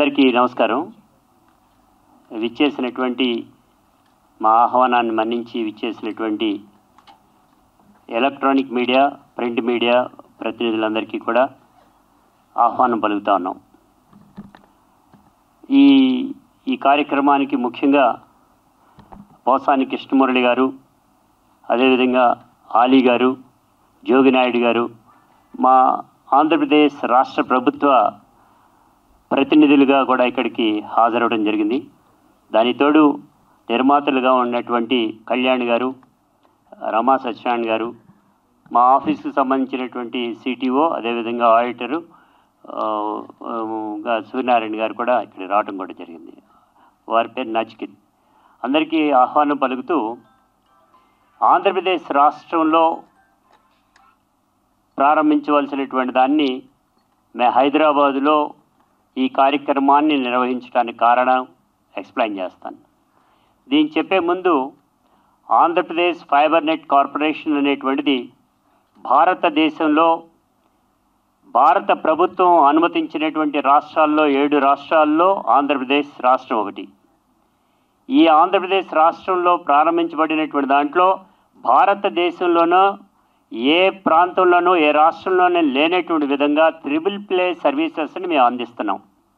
అందరికీ నమస్కారం విచ్చేసినటువంటి మా ఆహ్వానాన్ని మన్నించి విచ్చేసినటువంటి ఎలక్ట్రానిక్ మీడియా ప్రింట్ మీడియా ప్రతినిధులందరికీ కూడా ఆహ్వానం పలుకుతా ఉన్నాం ఈ ఈ కార్యక్రమానికి ముఖ్యంగా పోసాని కృష్ణమురళి గారు అదేవిధంగా ఆలీ గారు జోగినాయుడు గారు మా ఆంధ్రప్రదేశ్ రాష్ట్ర ప్రభుత్వ ప్రతినిధులుగా కూడా ఇక్కడికి హాజరవడం జరిగింది దాని తోడు నిర్మాతలుగా ఉన్నటువంటి కళ్యాణ్ గారు రమా సత్యనారాయణ గారు మా ఆఫీస్కి సంబంధించినటువంటి సిటిఓ అదేవిధంగా ఆడిటరు ఆ, ఆ, గా సూర్యనారాయణ గారు కూడా ఇక్కడ రావడం కూడా జరిగింది వారి పేరు నచికిత్ అందరికీ ఆహ్వానం పలుకుతూ ఆంధ్రప్రదేశ్ రాష్ట్రంలో ప్రారంభించవలసినటువంటి దాన్ని మే హైదరాబాదులో ఈ కార్యక్రమాన్ని నిర్వహించడానికి కారణం ఎక్స్ప్లెయిన్ చేస్తాను దీన్ని చెప్పే ముందు ఆంధ్రప్రదేశ్ ఫైబర్ నెట్ కార్పొరేషన్ అనేటువంటిది భారతదేశంలో భారత ప్రభుత్వం అనుమతించినటువంటి రాష్ట్రాల్లో ఏడు రాష్ట్రాల్లో ఆంధ్రప్రదేశ్ రాష్ట్రం ఒకటి ఈ ఆంధ్రప్రదేశ్ రాష్ట్రంలో ప్రారంభించబడినటువంటి దాంట్లో భారతదేశంలోనూ ఏ ప్రాంతంలోనూ ఏ రాష్ట్రంలోనే లేనటువంటి విధంగా త్రిబుల్ ప్లే సర్వీసెస్ని మేము అందిస్తున్నాం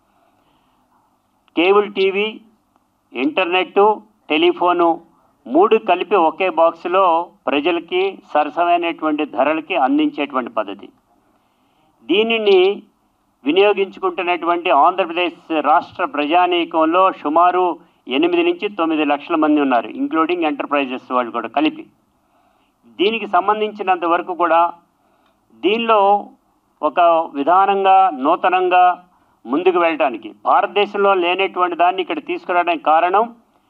కేబుల్ టీవీ ఇంటర్నెట్ టెలిఫోను మూడు కలిపి ఒకే బాక్స్లో ప్రజలకి సరసమైనటువంటి ధరలకి అందించేటువంటి పద్ధతి దీనిని వినియోగించుకుంటున్నటువంటి ఆంధ్రప్రదేశ్ రాష్ట్ర ప్రజానీకంలో సుమారు ఎనిమిది నుంచి తొమ్మిది లక్షల మంది ఉన్నారు ఇంక్లూడింగ్ ఎంటర్ప్రైజెస్ వాళ్ళు కూడా కలిపి దీనికి సంబంధించినంత వరకు కూడా దీనిలో ఒక విధానంగా నూతనంగా ముందుకు వెళ్ళడానికి భారతదేశంలో లేనటువంటి దాన్ని ఇక్కడ తీసుకురావడానికి కారణం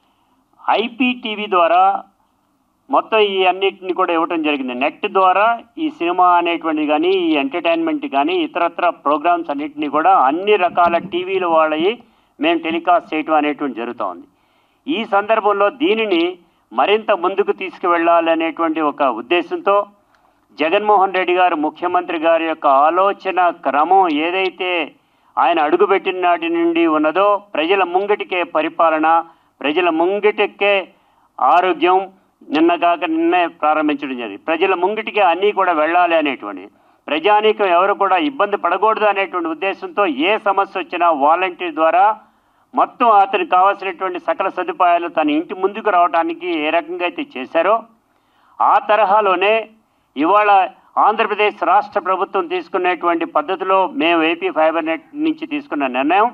ఐపీటీవీ ద్వారా మొత్తం ఈ అన్నిటిని కూడా ఇవ్వటం జరిగింది నెట్ ద్వారా ఈ సినిమా అనేటువంటిది కానీ ఈ ఎంటర్టైన్మెంట్ కానీ ఇతరత్ర ప్రోగ్రామ్స్ అన్నిటిని కూడా అన్ని రకాల టీవీల వాళ్ళవి మేము టెలికాస్ట్ చేయటం అనేటువంటి జరుగుతూ ఉంది ఈ సందర్భంలో దీనిని మరింత ముందుకు తీసుకువెళ్ళాలనేటువంటి ఒక ఉద్దేశంతో జగన్మోహన్ రెడ్డి గారు ముఖ్యమంత్రి గారి యొక్క ఆలోచన క్రమం ఏదైతే ఆయన అడుగుపెట్టిన నాటి నుండి ఉన్నదో ప్రజల ముంగిటికే పరిపాలన ప్రజల ముంగిటికే ఆరోగ్యం నిన్న కాక నిన్నే ప్రారంభించడం జరిగింది ప్రజల ముంగిటికి అన్నీ కూడా వెళ్ళాలి అనేటువంటి ప్రజానీకం ఎవరు కూడా ఇబ్బంది పడకూడదు అనేటువంటి ఉద్దేశంతో ఏ సమస్య వచ్చినా వాలంటీర్ ద్వారా మొత్తం అతనికి కావాల్సినటువంటి సకల సదుపాయాలు తన ఇంటి ముందుకు రావడానికి ఏ రకంగా అయితే చేశారో ఆ తరహాలోనే ఇవాళ ఆంధ్రప్రదేశ్ రాష్ట్ర ప్రభుత్వం తీసుకునేటువంటి పద్ధతిలో మేము ఏపీ ఫైబర్ నెట్ నుంచి తీసుకున్న నిర్ణయం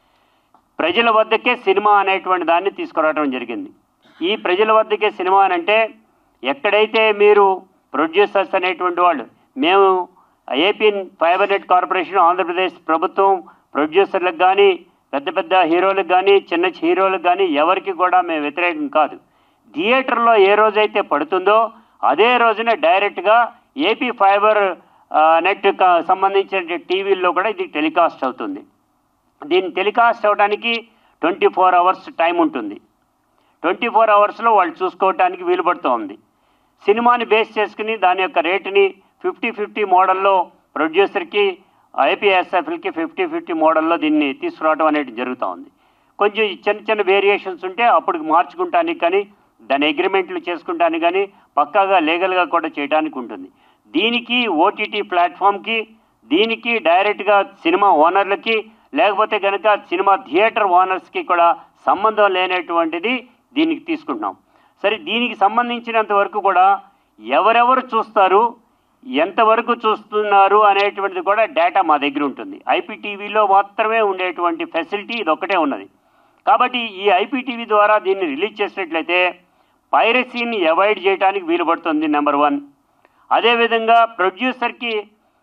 ప్రజల వద్దకే సినిమా అనేటువంటి దాన్ని తీసుకురావడం జరిగింది ఈ ప్రజల వద్దకే సినిమా అని అంటే ఎక్కడైతే మీరు ప్రొడ్యూసర్స్ అనేటువంటి వాళ్ళు మేము AP fibre net corporation Andhra Pradesh ప్రభుత్వం ప్రొడ్యూసర్లకు కానీ పెద్ద పెద్ద హీరోలకు కానీ చిన్న హీరోలకు కానీ ఎవరికి కూడా మేము వ్యతిరేకం కాదు థియేటర్లో ఏ రోజైతే పడుతుందో అదే రోజున డైరెక్ట్గా ఏపీ ఫైబర్ ఆ, నెట్ క- సంబంధించిన టీవీల్లో కూడా ఇది టెలికాస్ట్ అవుతుంది దీన్ని టెలికాస్ట్ అవడానికి ట్వంటీ ఫోర్ అవర్స్ టైం ఉంటుంది ట్వంటీ ఫోర్ అవర్స్లో వాళ్ళు చూసుకోవడానికి వీలు పడుతూ ఉంది సినిమాని బేస్ చేసుకుని దాని యొక్క రేటుని ఫిఫ్టీ ఫిఫ్టీ మోడల్లో ప్రొడ్యూసర్కి ఐపీఎస్ఎఫ్లకి ఫిఫ్టీ ఫిఫ్టీ మోడల్లో దీన్ని తీసుకురావడం అనేది జరుగుతూ ఉంది కొంచెం చిన్న చిన్న వేరియేషన్స్ ఉంటే అప్పుడు మార్చుకుంటానికి కానీ దాని అగ్రిమెంట్లు చేసుకుంటానికి కానీ పక్కాగా లీగల్గా కూడా చేయడానికి ఉంటుంది దీనికి ఓటీటీ ప్లాట్ఫామ్కి దీనికి డైరెక్ట్గా సినిమా ఓనర్లకి లేకపోతే కనుక సినిమా థియేటర్ ఓనర్స్కి కూడా సంబంధం లేనటువంటిది దీనికి తీసుకుంటున్నాం సరే దీనికి సంబంధించినంత వరకు కూడా ఎవరెవరు చూస్తారు ఎంతవరకు చూస్తున్నారు అనేటువంటిది కూడా డేటా మా దగ్గర ఉంటుంది ఐపీటీవీలో మాత్రమే ఉండేటువంటి ఫెసిలిటీ ఇది ఒకటే ఉన్నది కాబట్టి ఈ ఐపీటీవీ ద్వారా దీన్ని రిలీజ్ చేసినట్లయితే పైరసీని అవాయిడ్ చేయడానికి వీలు పడుతుంది నెంబర్ వన్ అదేవిధంగా ప్రొడ్యూసర్కి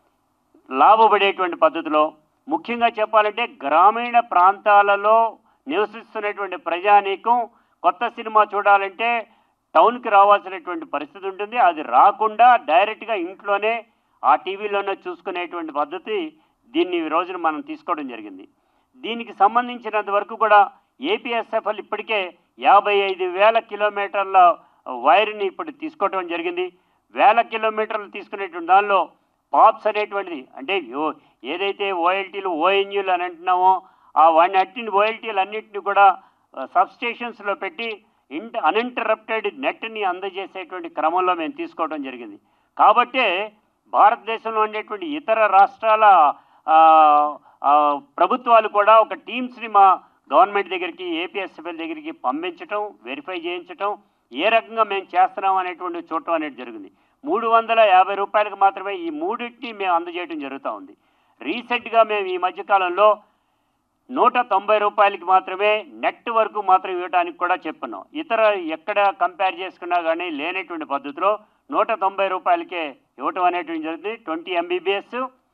లాభపడేటువంటి పద్ధతిలో ముఖ్యంగా చెప్పాలంటే గ్రామీణ ప్రాంతాలలో నివసిస్తున్నటువంటి ప్రజానీకం కొత్త సినిమా చూడాలంటే టౌన్కి రావాల్సినటువంటి పరిస్థితి ఉంటుంది అది రాకుండా డైరెక్ట్గా ఇంట్లోనే ఆ టీవీలోనే చూసుకునేటువంటి పద్ధతి దీన్ని ఈ రోజున మనం తీసుకోవడం జరిగింది దీనికి సంబంధించినంత వరకు కూడా ఏపీఎస్ఎఫ్ఎల్ ఇప్పటికే యాభై ఐదు వేల కిలోమీటర్ల వైర్ని ఇప్పుడు తీసుకోవడం జరిగింది వేల కిలోమీటర్లు తీసుకునేటువంటి దానిలో పాప్స్ అనేటువంటిది అంటే యో- ఏదైతే ఓఎల్టీలు ఓఎన్యూలు అని అంటున్నామో ఆ వాడిని అట్టిన ఓఎల్టీలు అన్నింటినీ కూడా సబ్ స్టేషన్స్లో పెట్టి ఇంట అన్ఇంటరప్టెడ్ నెట్ని అందజేసేటువంటి క్రమంలో మేము తీసుకోవడం జరిగింది కాబట్టే భారతదేశంలో ఉండేటువంటి ఇతర రాష్ట్రాల ఆ, ఆ, ప్రభుత్వాలు కూడా ఒక టీమ్స్ని మా గవర్నమెంట్ దగ్గరికి ఏపీఎస్ఎఫ్ఎల్ దగ్గరికి పంపించటం వెరిఫై చేయించటం ఏ రకంగా మేము చేస్తున్నాం అనేటువంటి చూడటం అనేది జరిగింది మూడు వందల యాభై రూపాయలకు మాత్రమే ఈ మూడింటిని మేము అందజేయడం జరుగుతూ ఉంది రీసెంట్గా మేము ఈ మధ్యకాలంలో నూట తొంభై రూపాయలకి మాత్రమే నెట్ వరకు మాత్రం ఇవ్వడానికి కూడా చెప్పున్నాం ఇతర ఎక్కడ కంపేర్ చేసుకున్నా కానీ లేనటువంటి పద్ధతిలో నూట తొంభై రూపాయలకే ఇవ్వటం అనేటువంటి జరుగుతుంది ట్వంటీ ఎంబీబీఎస్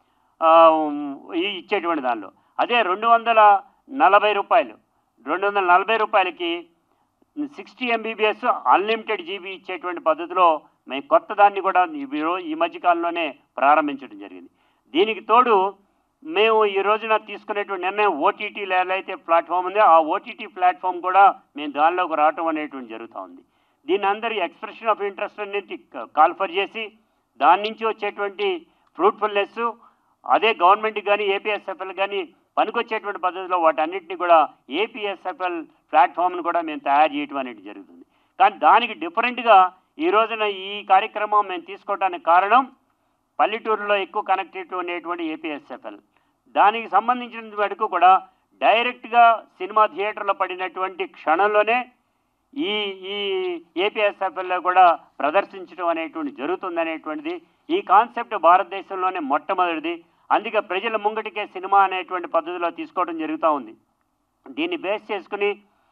ఇచ్చేటువంటి దానిలో అదే రెండు వందల నలభై రూపాయలు రెండు వందల నలభై రూపాయలకి సిక్స్టీ ఎంబీబీఎస్ అన్లిమిటెడ్ జీబీ ఇచ్చేటువంటి పద్ధతిలో మేము కొత్త దాన్ని కూడా ఈ రో- ఈ మధ్యకాలంలోనే ప్రారంభించడం జరిగింది దీనికి తోడు మేము ఈ రోజున తీసుకునేటువంటి నిర్ణయం ఓటీటీ ఏదైతే ప్లాట్ఫామ్ ఉందో ఆ ఓటీటీ ప్లాట్ఫామ్ కూడా మేము దానిలోకి రావటం అనేటువంటి జరుగుతూ ఉంది దీన్ని అందరి ఎక్స్ప్రెషన్ ఆఫ్ ఇంట్రెస్ట్ అనేది కాల్ఫర్ చేసి దాని నుంచి వచ్చేటువంటి ఫ్రూట్ఫుల్నెస్ అదే గవర్నమెంట్ కానీ ఏపీఎస్ఎఫ్ఎల్ కానీ పనికొచ్చేటువంటి పద్ధతిలో వాటన్నిటిని కూడా ఏపీఎస్ఎఫ్ఎల్ ప్లాట్ఫామ్ను కూడా మేము తయారు చేయటం అనేది జరుగుతుంది కానీ దానికి డిఫరెంట్గా ఈ రోజున ఈ కార్యక్రమం మేము తీసుకోవడానికి కారణం పల్లెటూరులో ఎక్కువ కనెక్టివిటీ ఉండేటువంటి ఏపీఎస్ఎఫ్ఎల్ దానికి సంబంధించిన వరకు కూడా డైరెక్ట్గా సినిమా థియేటర్లో పడినటువంటి క్షణంలోనే ఈ ఈ ఏపీఎస్ఎఫ్ఎల్లో కూడా ప్రదర్శించడం అనేటువంటి జరుగుతుంది అనేటువంటిది ఈ కాన్సెప్ట్ భారతదేశంలోనే మొట్టమొదటిది అందుకే ప్రజల ముంగటికే సినిమా అనేటువంటి పద్ధతిలో తీసుకోవడం జరుగుతూ ఉంది దీన్ని బేస్ చేసుకుని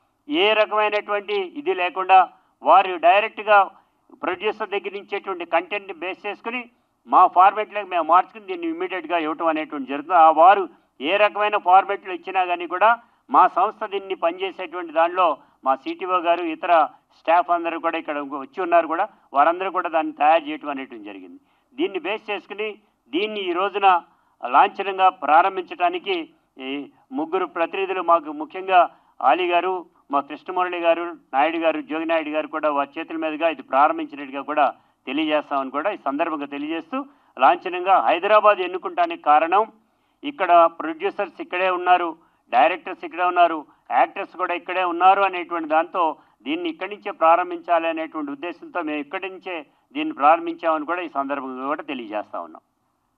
ఏ రకమైనటువంటి ఇది లేకుండా వారు డైరెక్ట్గా ప్రొడ్యూసర్ దగ్గర నుంచేటువంటి కంటెంట్ని బేస్ చేసుకుని మా ఫార్మేట్లోకి మేము మార్చుకుని దీన్ని ఇమీడియట్గా ఇవ్వటం అనేటువంటి జరుగుతుంది ఆ వారు ఏ రకమైన ఫార్మేట్లు ఇచ్చినా కానీ కూడా మా సంస్థ దీన్ని పనిచేసేటువంటి దానిలో మా సిటీఓ గారు ఇతర స్టాఫ్ అందరూ కూడా ఇక్కడ వచ్చి ఉన్నారు కూడా వారందరూ కూడా దాన్ని తయారు చేయటం అనేటువంటి జరిగింది దీన్ని బేస్ చేసుకుని దీన్ని ఈ రోజున లాంఛనంగా ప్రారంభించడానికి ఈ ముగ్గురు ప్రతినిధులు మాకు ముఖ్యంగా ఆలీ గారు మా కృష్ణమురళి గారు నాయుడు గారు జోగి నాయుడు గారు కూడా వారి చేతుల మీదుగా ఇది ప్రారంభించినట్టుగా కూడా తెలియజేస్తామని కూడా ఈ సందర్భంగా తెలియజేస్తూ లాంఛనంగా హైదరాబాద్ ఎన్నుకుంటానికి కారణం ఇక్కడ ప్రొడ్యూసర్స్ ఇక్కడే ఉన్నారు డైరెక్టర్స్ ఇక్కడే ఉన్నారు యాక్టర్స్ కూడా ఇక్కడే ఉన్నారు అనేటువంటి దాంతో దీన్ని ఇక్కడి నుంచే ప్రారంభించాలి అనేటువంటి ఉద్దేశంతో మేము ఇక్కడి నుంచే దీన్ని ప్రారంభించామని కూడా ఈ సందర్భంగా కూడా తెలియజేస్తా ఉన్నాం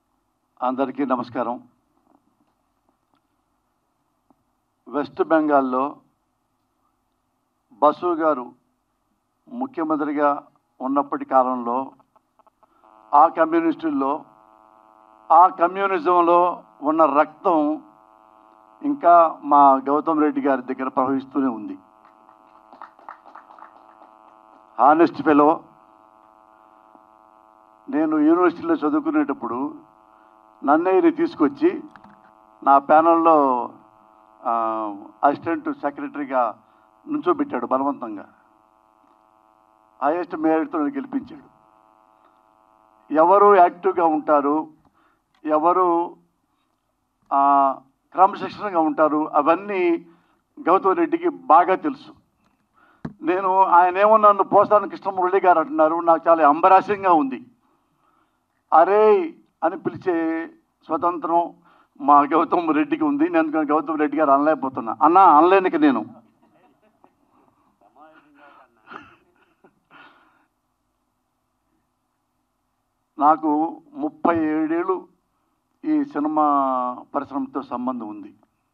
అందరికీ నమస్కారం వెస్ట్ బెంగాల్లో బసు గారు ముఖ్యమంత్రిగా ఉన్నప్పటి కాలంలో ఆ కమ్యూనిస్టుల్లో ఆ కమ్యూనిజంలో ఉన్న రక్తం ఇంకా మా గౌతమ్ రెడ్డి గారి దగ్గర ప్రవహిస్తూనే ఉంది హానెస్ట్ ఫెలో నేను యూనివర్సిటీలో చదువుకునేటప్పుడు నన్నయ్యని తీసుకొచ్చి నా ప్యానల్లో అసిస్టెంట్ సెక్రటరీగా నుంచోబెట్టాడు బలవంతంగా హైయెస్ట్ మేరిట్తో నన్ను గెలిపించాడు ఎవరు యాక్టివ్గా ఉంటారు ఎవరు ఆ, క్రమశిక్షణగా ఉంటారు అవన్నీ గౌతమ్ రెడ్డికి బాగా తెలుసు నేను ఆయన ఏమో నన్ను పోసాని కృష్ణమురళి గారు అంటున్నారు నాకు చాలా అంబరాస్యంగా ఉంది అరే అని పిలిచే స్వతంత్రం మా గౌతమ్ రెడ్డికి ఉంది నేను గౌతమ్ రెడ్డి గారు అనలేకపోతున్నా అన్న అనలేనిక నేను నాకు ముప్పై ఏడేళ్ళు ఈ సినిమా పరిశ్రమతో సంబంధం ఉంది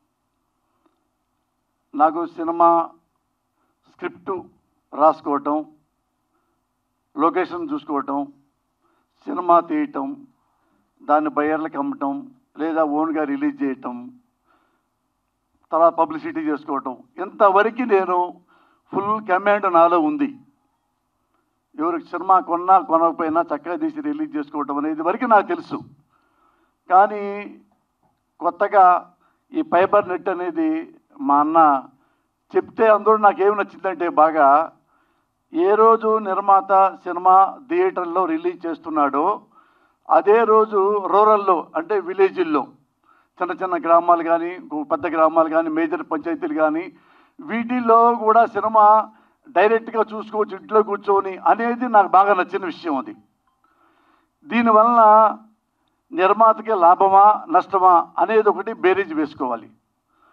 నాకు సినిమా స్క్రిప్టు రాసుకోవటం లొకేషన్ చూసుకోవటం సినిమా తీయటం దాన్ని బయర్లకు అమ్మటం లేదా ఓన్గా రిలీజ్ చేయటం తర్వాత పబ్లిసిటీ చేసుకోవటం ఇంతవరకు నేను ఫుల్ కమాండ్ నాలో ఉంది ఎవరికి సినిమా కొన్నా కొనకపోయినా చక్కగా తీసి రిలీజ్ చేసుకోవటం అనేది వరకు నాకు తెలుసు కానీ కొత్తగా ఈ ఫైబర్ నెట్ అనేది మా అన్న చెప్తే అందరూ నాకేమి నచ్చిందంటే బాగా ఏ రోజు నిర్మాత సినిమా థియేటర్లో రిలీజ్ చేస్తున్నాడో అదే రోజు రూరల్లో అంటే విలేజ్ల్లో చిన్న చిన్న గ్రామాలు కానీ పెద్ద గ్రామాలు కానీ మేజర్ పంచాయతీలు కానీ వీటిల్లో కూడా సినిమా డైరెక్ట్గా చూసుకోవచ్చు ఇంట్లో కూర్చొని అనేది నాకు బాగా నచ్చిన విషయం అది దీనివలన నిర్మాతకి లాభమా నష్టమా అనేది ఒకటి బేరీజ్ వేసుకోవాలి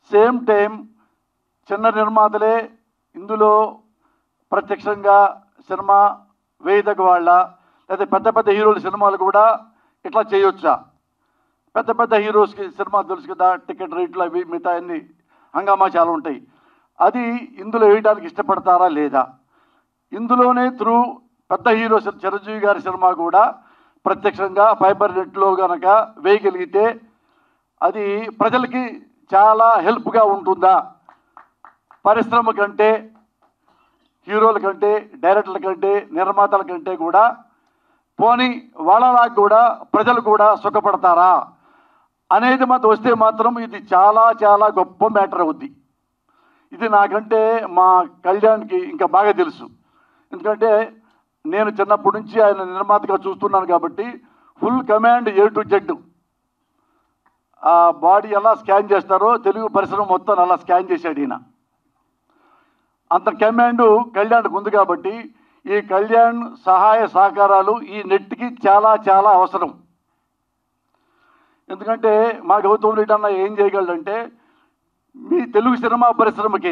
సేమ్ టైం చిన్న నిర్మాతలే ఇందులో ప్రత్యక్షంగా సినిమా వేయదగ్గ వాళ్ళ లేదా పెద్ద పెద్ద హీరోల సినిమాలు కూడా ఇట్లా చేయొచ్చా పెద్ద పెద్ద హీరోస్కి సినిమా తెలుసు కదా టికెట్ రేట్లు అవి మిగతా అన్ని హంగామా చాలా ఉంటాయి అది ఇందులో వేయడానికి ఇష్టపడతారా లేదా ఇందులోనే త్రూ పెద్ద హీరో సి- చిరంజీవి గారి సినిమా కూడా ప్రత్యక్షంగా ఫైబర్ నెట్లో గనక వేయగలిగితే అది ప్రజలకి చాలా హెల్ప్గా ఉంటుందా పరిశ్రమ కంటే హీరోల కంటే డైరెక్టర్ల కంటే నిర్మాతల కంటే కూడా పోనీ వాళ్ళలా కూడా ప్రజలు కూడా సుఖపడతారా అనేది మాత్రం వస్తే మాత్రం ఇది చాలా చాలా గొప్ప మ్యాటర్ అవుద్ది ఇది నాకంటే మా కళ్యాణ్కి ఇంకా బాగా తెలుసు ఎందుకంటే నేను చిన్నప్పటి నుంచి ఆయన నిర్మాతగా చూస్తున్నాను కాబట్టి full command A to Z ఆ బాడీ ఎలా స్కాన్ చేస్తారో తెలుగు పరిశ్రమ మొత్తం అలా స్కాన్ చేశాడు ఈయన అంత కమాండ్ కళ్యాణ్కి ఉంది కాబట్టి ఈ కళ్యాణ్ సహాయ సహకారాలు ఈ నెట్కి చాలా చాలా అవసరం ఎందుకంటే మా గౌతమ్ రెడ్డి అన్న ఏం చేయగలడంటే మీ తెలుగు సినిమా పరిశ్రమకి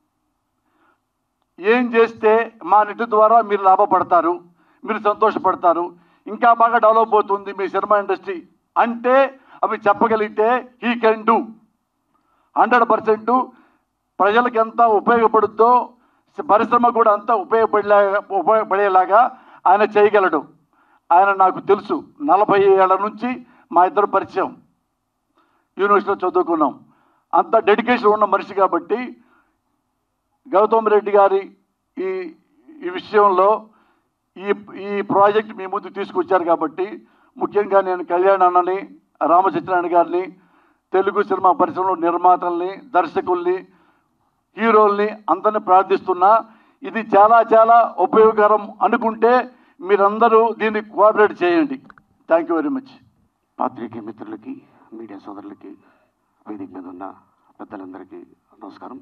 ఏం చేస్తే మా నెట్ ద్వారా మీరు లాభపడతారు మీరు సంతోషపడతారు ఇంకా బాగా డెవలప్ అవుతుంది మీ సినిమా ఇండస్ట్రీ అంటే అవి చెప్పగలిగితే he can do hundred percent ప్రజలకు ఎంత ఉపయోగపడుద్దో పరిశ్రమ కూడా అంత ఉపయోగపడేలాగా ఉపయోగపడేలాగా ఆయన చేయగలడు ఆయన నాకు తెలుసు నలభై ఏళ్ళ నుంచి మా ఇద్దరు పరిచయం యూనివర్సిటీలో చదువుకున్నాం అంత డెడికేషన్ ఉన్న మనిషి కాబట్టి గౌతమ్ రెడ్డి గారి ఈ ఈ విషయంలో ఈ ఈ ప్రాజెక్ట్ మీ ముందు తీసుకొచ్చారు కాబట్టి ముఖ్యంగా నేను కళ్యాణ్ అన్నని రామచంద్రాయణ గారిని తెలుగు సినిమా పరిశ్రమలో నిర్మాతల్ని దర్శకుల్ని హీరోల్ని అందరిని ప్రార్థిస్తున్నా ఇది చాలా చాలా ఉపయోగకరం అనుకుంటే మీరందరూ దీన్ని కోఆపరేట్ చేయండి థ్యాంక్ యూ వెరీ మచ్ పాత్రికేయ మిత్రులకి మీడియా సోదరులకి వేదిక మీద ఉన్న పెద్దలందరికీ నమస్కారం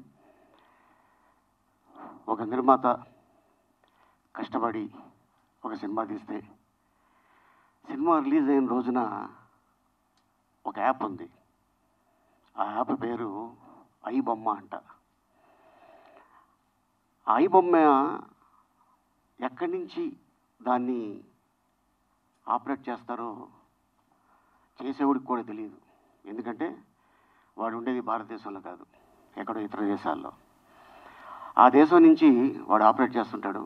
ఒక నిర్మాత కష్టపడి ఒక సినిమా తీస్తే సినిమా రిలీజ్ అయిన రోజున ఒక యాప్ ఉంది ఆ యాప్ పేరు ఐ బొమ్మ అంట ఆ ఐ బొమ్మ ఎక్కడి నుంచి దాన్ని ఆపరేట్ చేస్తారో చేసేవాడికి కూడా తెలియదు ఎందుకంటే వాడు ఉండేది భారతదేశంలో కాదు ఎక్కడో ఇతర దేశాల్లో ఆ దేశం నుంచి వాడు ఆపరేట్ చేస్తుంటాడు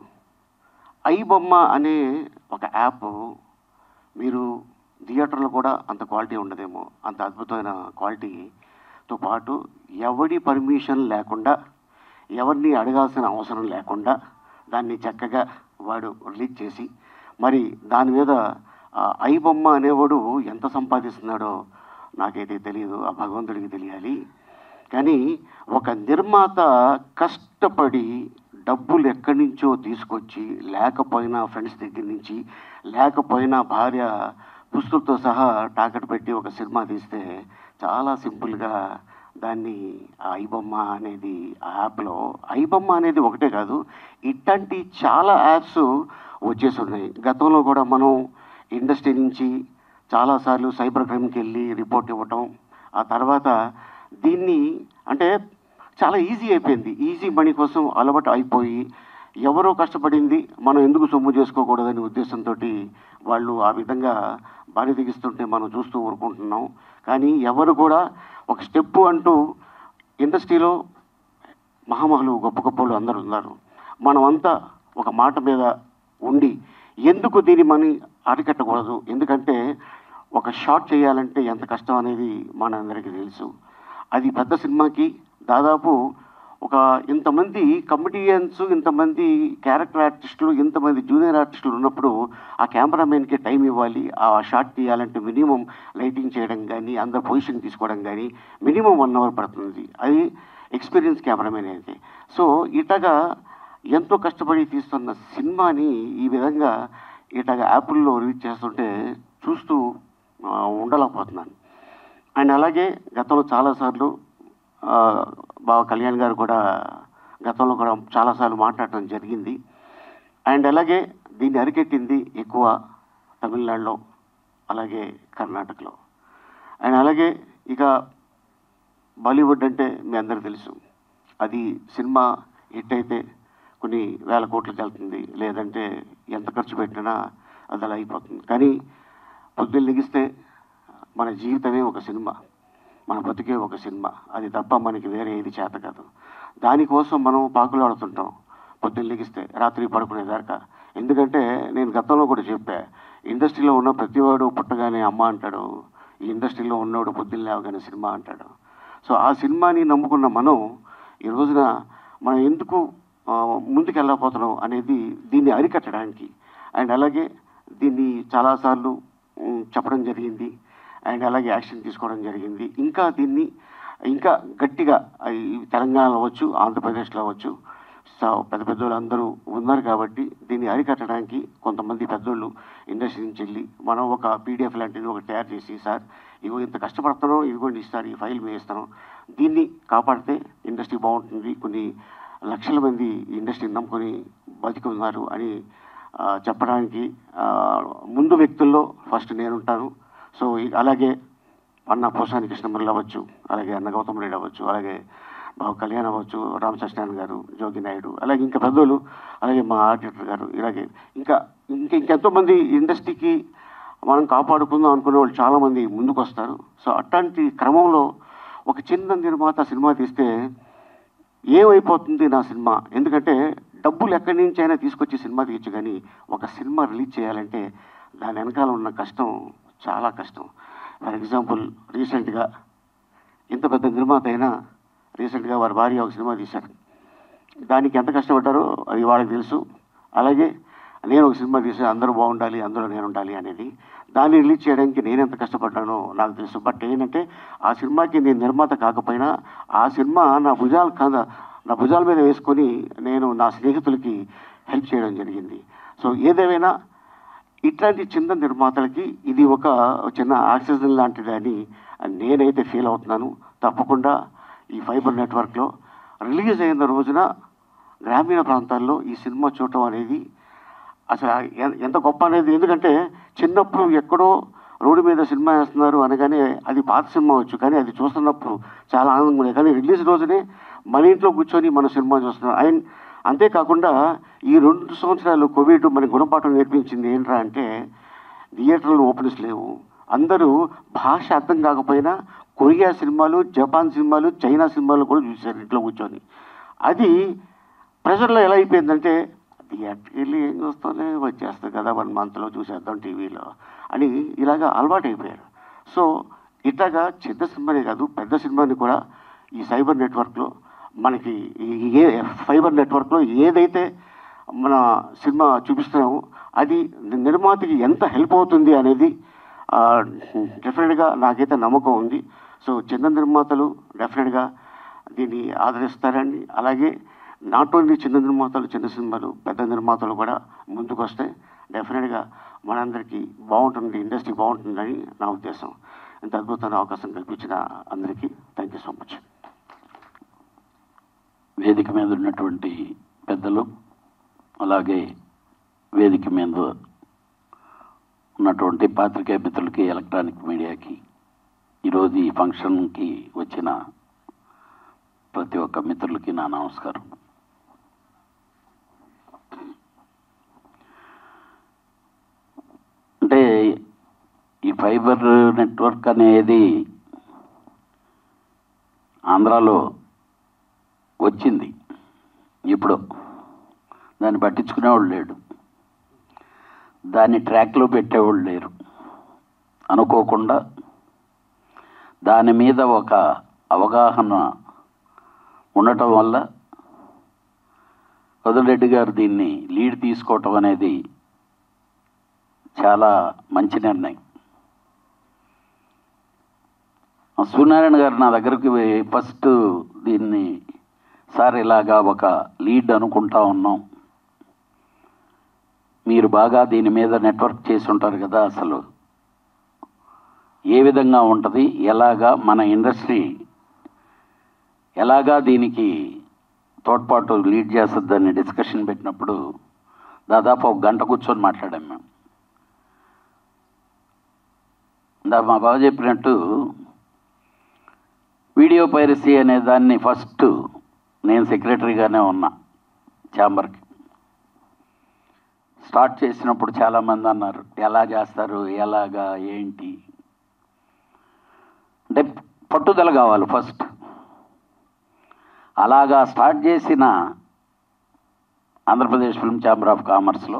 ఐ బొమ్మ అనే ఒక యాప్ మీరు థియేటర్లో కూడా అంత క్వాలిటీ ఉండదేమో అంత అద్భుతమైన క్వాలిటీతో పాటు ఎవడి పర్మిషన్ లేకుండా ఎవరిని అడగాల్సిన అవసరం లేకుండా దాన్ని చక్కగా వాడు రిలీజ్ చేసి మరి దాని మీద ఆ ఐ బొమ్మ అనేవాడు ఎంత సంపాదిస్తున్నాడో నాకైతే తెలియదు ఆ భగవంతుడికి తెలియాలి కానీ ఒక నిర్మాత కష్టపడి డబ్బులు ఎక్కడి నుంచో తీసుకొచ్చి లేకపోయినా ఫ్రెండ్స్ దగ్గర నుంచి లేకపోయినా భార్య పుస్తకంతో సహా టాకెట్ పెట్టి ఒక సినిమా తీస్తే చాలా సింపుల్గా దాన్ని ఆ ఐబొమ్మ అనేది ఆ యాప్లో ఐబొమ్మ అనేది ఒకటే కాదు ఇట్లాంటి చాలా యాప్స్ వచ్చేసి ఉన్నాయి గతంలో కూడా మనం ఇండస్ట్రీ నుంచి చాలాసార్లు సైబర్ క్రైమ్కి వెళ్ళి రిపోర్ట్ ఇవ్వటం ఆ తర్వాత దీన్ని అంటే చాలా ఈజీ అయిపోయింది ఈజీ మనీ కోసం అలవాటు అయిపోయి ఎవరో కష్టపడింది మనం ఎందుకు సొమ్ము చేసుకోకూడదనే ఉద్దేశంతో వాళ్ళు ఆ విధంగా బారి తెగిస్తుంటే మనం చూస్తూ ఊరుకుంటున్నాం కానీ ఎవరు కూడా ఒక స్టెప్ అంటూ ఇండస్ట్రీలో మహామహులు గొప్ప గొప్పలు అందరూ ఉన్నారు మనమంతా ఒక మాట మీద ఉండి ఎందుకు దీన్ని మనం అరికట్టకూడదు ఎందుకంటే ఒక షాట్ చేయాలంటే ఎంత కష్టం అనేది మనందరికీ తెలుసు అది పెద్ద సినిమాకి దాదాపు ఒక ఇంతమంది కమెడియన్స్ ఇంతమంది క్యారెక్టర్ ఆర్టిస్టులు ఇంతమంది జూనియర్ ఆర్టిస్టులు ఉన్నప్పుడు ఆ కెమెరామెన్కి టైం ఇవ్వాలి ఆ షాట్ తీయాలంటే మినిమం లైటింగ్ చేయడం కానీ అందరు పొజిషన్ తీసుకోవడం కానీ మినిమం వన్ అవర్ పడుతుంది అది ఎక్స్పీరియన్స్ కెమెరామెన్ అయితే సో ఇటగా ఎంతో కష్టపడి తీస్తున్న సినిమాని ఈ విధంగా ఇటగా యాప్ల్లో రిలీజ్ చేస్తుంటే చూస్తూ ఆ, ఉండలేకపోతున్నాను అండ్ అలాగే గతంలో చాలాసార్లు ఆ, బావ కళ్యాణ్ గారు కూడా గతంలో కూడా చాలాసార్లు మాట్లాడటం జరిగింది అండ్ అలాగే దీన్ని అరికెట్టింది ఎక్కువ తమిళనాడులో అలాగే కర్ణాటకలో అండ్ అలాగే ఇక బాలీవుడ్ అంటే మీ అందరికీ తెలుసు అది సినిమా హిట్ అయితే కొన్ని వేల కోట్లకు వెళ్తుంది లేదంటే ఎంత ఖర్చు పెట్టినా అది అలా అయిపోతుంది కానీ పొద్దున్న లెగిస్తే మన జీవితమే ఒక సినిమా మన బతికే ఒక సినిమా అది తప్ప మనకి వేరే ఏది చేత కాదు దానికోసం మనం పాకులాడుతుంటాం పొద్దున్న లెగిస్తే రాత్రి పడుకునేదాకా ఎందుకంటే నేను గతంలో కూడా చెప్పా ఇండస్ట్రీలో ఉన్న ప్రతివాడు పుట్టగానే అమ్మ అంటాడు ఈ ఇండస్ట్రీలో ఉన్నవాడు పొద్దున్న లేవగానే సినిమా అంటాడు సో ఆ సినిమాని నమ్ముకున్న మనం ఈ రోజున మనం ఎందుకు ఆ, ముందుకు వెళ్ళకపోతున్నాం అనేది దీన్ని అరికట్టడానికి అండ్ అలాగే దీన్ని చాలాసార్లు ఉమ్, చెప్పడం జరిగింది అండ్ అలాగే యాక్షన్ తీసుకోవడం జరిగింది ఇంకా దీన్ని ఇంకా గట్టిగా ఆ, ఈ తెలంగాణలో అవ్వచ్చు ఆంధ్రప్రదేశ్లో అవ్వచ్చు సో పెద్ద పెద్దోళ్ళు అందరూ ఉన్నారు కాబట్టి దీన్ని అరికట్టడానికి కొంతమంది పెద్దోళ్ళు ఇండస్ట్రీ నుంచి వెళ్ళి మనం ఒక పీడిఎఫ్ లాంటిది ఒకటి తయారు చేసి సార్ ఇగో ఇంత కష్టపడుతున్నాం ఇదిగోండి ఇస్తారు ఈ ఫైల్ మేము ఇస్తాను దీన్ని కాపాడితే ఇండస్ట్రీ బాగుంటుంది కొన్ని లక్షల మంది ఈ ఇండస్ట్రీని నమ్ముకొని బతికి ఉన్నారు అని ఆ, చెప్పడానికి ఆ, ముందు వ్యక్తుల్లో ఫస్ట్ నేను ఉంటాను సో ఈ- అలాగే అన్న పోసాని కృష్ణమురళి అవ్వచ్చు అలాగే అన్న గౌతమ్ రెడ్డి అవ్వచ్చు అలాగే బాబు కళ్యాణ్ అవ్వచ్చు రామ్ సత్యనారాయణ గారు జోగి నాయుడు అలాగే ఇంకా పెద్దోళ్ళు అలాగే మా ఆడిటర్ గారు ఇలాగే ఇంకా ఇంకా ఇంకెంతో మంది ఇండస్ట్రీకి మనం కాపాడుకుందాం అనుకునే వాళ్ళు చాలామంది ముందుకు వస్తారు సో అట్లాంటి క్రమంలో ఒక చిన్న నిర్మాత సినిమా తీస్తే ఏమైపోతుంది నా సినిమా ఎందుకంటే డబ్బులు ఎక్కడి నుంచి అయినా తీసుకొచ్చి సినిమా తీయచ్చు కానీ ఒక సినిమా రిలీజ్ చేయాలంటే దాని వెనకాల ఉన్న కష్టం చాలా కష్టం ఫర్ ఎగ్జాంపుల్ రీసెంట్గా ఇంత పెద్ద నిర్మాత అయినా రీసెంట్గా వారి భార్య ఒక సినిమా తీశారు దానికి ఎంత కష్టపడ్డారో అది వాళ్ళకి తెలుసు అలాగే నేను ఒక సినిమా తీసి అందరూ బాగుండాలి అందులో నేను ఉండాలి అనేది దాన్ని రిలీజ్ చేయడానికి నేను ఎంత కష్టపడ్డానో నాకు తెలుసు బట్ ఏంటంటే ఆ సినిమాకి నేను నిర్మాత కాకపోయినా ఆ సినిమా నా భుజాల కాద నా భుజాల మీద వేసుకొని నేను నా స్నేహితులకి హెల్ప్ చేయడం జరిగింది సో ఏదేమైనా ఇట్లాంటి చిన్న నిర్మాతలకి ఇది ఒక చిన్న ఆక్సిజన్ లాంటిది అని నేనైతే ఫీల్ అవుతున్నాను తప్పకుండా ఈ ఫైబర్ నెట్వర్క్లో రిలీజ్ అయిన రోజున గ్రామీణ ప్రాంతాల్లో ఈ సినిమా చూడటం అనేది అసలు ఎ- ఎంత గొప్ప అనేది ఎందుకంటే చిన్నప్పుడు ఎక్కడో రోడ్డు మీద సినిమా వేస్తున్నారు అనగానే అది పాత సినిమా వచ్చు కానీ అది చూస్తున్నప్పుడు చాలా ఆనందంగా ఉండేది కానీ రిలీజ్ రోజునే మన ఇంట్లో కూర్చొని మన సినిమా చూస్తున్నాం అండ్ అంతేకాకుండా ఈ రెండు సంవత్సరాలు కోవిడ్ మన గుణపాఠం నేర్పించింది ఏంట్రా అంటే థియేటర్లు ఓపెన్స్ లేవు అందరూ భాష అర్థం కాకపోయినా కొరియా సినిమాలు జపాన్ సినిమాలు చైనా సినిమాలు కూడా చూశారు ఇంట్లో కూర్చొని అది ప్రెషర్లో ఎలా అయిపోయిందంటే థియేటర్కి వెళ్ళి ఏం చూస్తానే వచ్చేస్తుంది కదా వన్ మంత్లో చూసేద్దాం టీవీలో అని ఇలాగా అలవాటు అయిపోయారు సో ఇట్లాగా చిన్న సినిమానే కాదు పెద్ద సినిమాని కూడా ఈ సైబర్ నెట్వర్క్లో మనకి ఈ ఏ ఫైబర్ నెట్వర్క్లో ఏదైతే మన సినిమా చూపిస్తున్నామో అది నిర్మాతకి ఎంత హెల్ప్ అవుతుంది అనేది డెఫినెట్గా నాకైతే నమ్మకం ఉంది సో చిన్న నిర్మాతలు డెఫినెట్గా దీన్ని ఆదరిస్తారని అలాగే నాట్ ఓన్లీ చిన్న నిర్మాతలు చిన్న సినిమాలు పెద్ద నిర్మాతలు కూడా ముందుకు వస్తే డెఫినెట్గా మనందరికీ బాగుంటుంది ఇండస్ట్రీ బాగుంటుందని నా ఉద్దేశం ఇంత అద్భుతమైన అవకాశం కల్పించిన అందరికీ థ్యాంక్ యూ సో మచ్ వేదిక మీద ఉన్నటువంటి పెద్దలు అలాగే వేదిక మీద ఉన్నటువంటి పాత్రికేయ మిత్రులకి ఎలక్ట్రానిక్ మీడియాకి ఈరోజు ఈ ఫంక్షన్కి వచ్చిన ప్రతి ఒక్క మిత్రులకి నా నమస్కారం అంటే ఈ ఫైబర్ నెట్వర్క్ అనేది ఆంధ్రాలో వచ్చింది ఇప్పుడు దాన్ని పట్టించుకునేవాళ్ళు లేడు దాన్ని ట్రాక్లో పెట్టేవాళ్ళు లేరు అనుకోకుండా దాని మీద ఒక అవగాహన ఉండటం వల్ల వదిలిరెడ్డి గారు దీన్ని లీడ్ తీసుకోవటం అనేది చాలా మంచి నిర్ణయం ఆ సూర్యనారాయణ గారు నా దగ్గరికి ఫస్ట్ దీన్ని సార్ ఇలాగా ఒక లీడ్ అనుకుంటా ఉన్నాం మీరు బాగా దీని మీద నెట్వర్క్ చేసి ఉంటారు కదా అసలు ఏ విధంగా ఉంటుంది ఎలాగా మన ఇండస్ట్రీ ఎలాగా దీనికి తోడ్పాటు లీడ్ చేస్తుందని డిస్కషన్ పెట్టినప్పుడు దాదాపు ఒక గంట కూర్చొని మాట్లాడాం మేము ఇందా మా బావ చెప్పినట్టు వీడియో పైరసీ అనే దాన్ని ఫస్ట్ నేను సెక్రటరీగానే ఉన్నా ఛాంబర్కి స్టార్ట్ చేసినప్పుడు చాలామంది అన్నారు ఎలా చేస్తారు ఎలాగా ఏంటి అంటే పట్టుదల కావాలి ఫస్ట్ అలాగా స్టార్ట్ చేసిన ఆంధ్రప్రదేశ్ ఫిల్మ్ ఛాంబర్ ఆఫ్ కామర్స్లో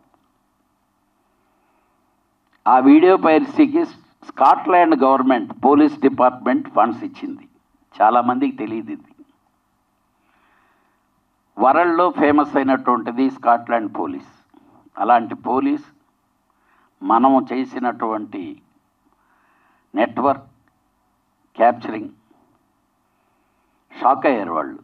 ఆ వీడియో పైరసీకి Scotland government police department funds ఇచ్చింది చాలామందికి తెలియదు ఇది వరల్డ్లో ఫేమస్ అయినటువంటిది స్కాట్లాండ్ పోలీస్ అలాంటి పోలీస్ మనము చేసినటువంటి నెట్వర్క్ క్యాప్చరింగ్ షాక్ అయ్యారు వాళ్ళు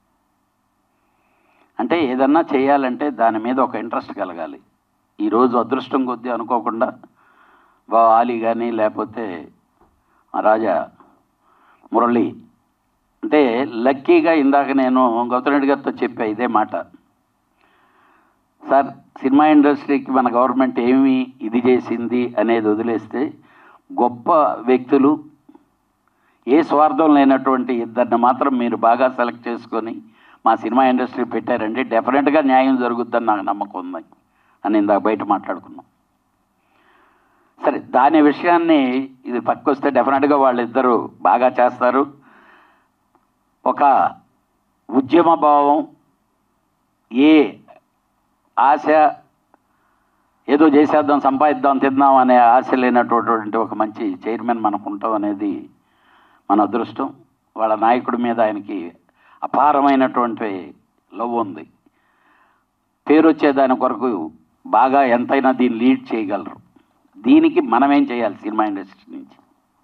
అంటే ఏదన్నా చేయాలంటే దాని మీద ఒక ఇంట్రెస్ట్ కలగాలి ఈరోజు అదృష్టం కొద్దీ అనుకోకుండా బా ఆలీ కానీ లేకపోతే మా రాజా మురళి అంటే లక్కీగా ఇందాక నేను గౌతమ్ రెడ్డి గారితో చెప్పా ఇదే మాట సార్ సినిమా ఇండస్ట్రీకి మన గవర్నమెంట్ ఏమి ఇది చేసింది అనేది వదిలేస్తే గొప్ప వ్యక్తులు ఏ స్వార్థం లేనటువంటి ఇద్దరిని మాత్రం మీరు బాగా సెలెక్ట్ చేసుకొని మా సినిమా ఇండస్ట్రీ పెట్టారంటే డెఫినెట్గా న్యాయం జరుగుద్దని నాకు నమ్మకం ఉంది అని ఇందాక బయట మాట్లాడుకున్నాం సరే దాని విషయాన్ని ఇది పక్కొస్తే డెఫినెట్గా వాళ్ళిద్దరూ బాగా చేస్తారు ఒక ఉద్యమ భావం ఏ ఆశ ఏదో చేసేద్దాం సంపాదిద్దాం తిందాం అనే ఆశ లేనటువంటి ఒక మంచి చైర్మన్ మనకు ఉంటాం అనేది మన అదృష్టం వాళ్ళ నాయకుడి మీద ఆయనకి అపారమైనటువంటి లవ్ ఉంది పేరు వచ్చే దాని కొరకు బాగా ఎంతైనా దీన్ని లీడ్ చేయగలరు దీనికి మనం ఏం చేయాలి సినిమా ఇండస్ట్రీ నుంచి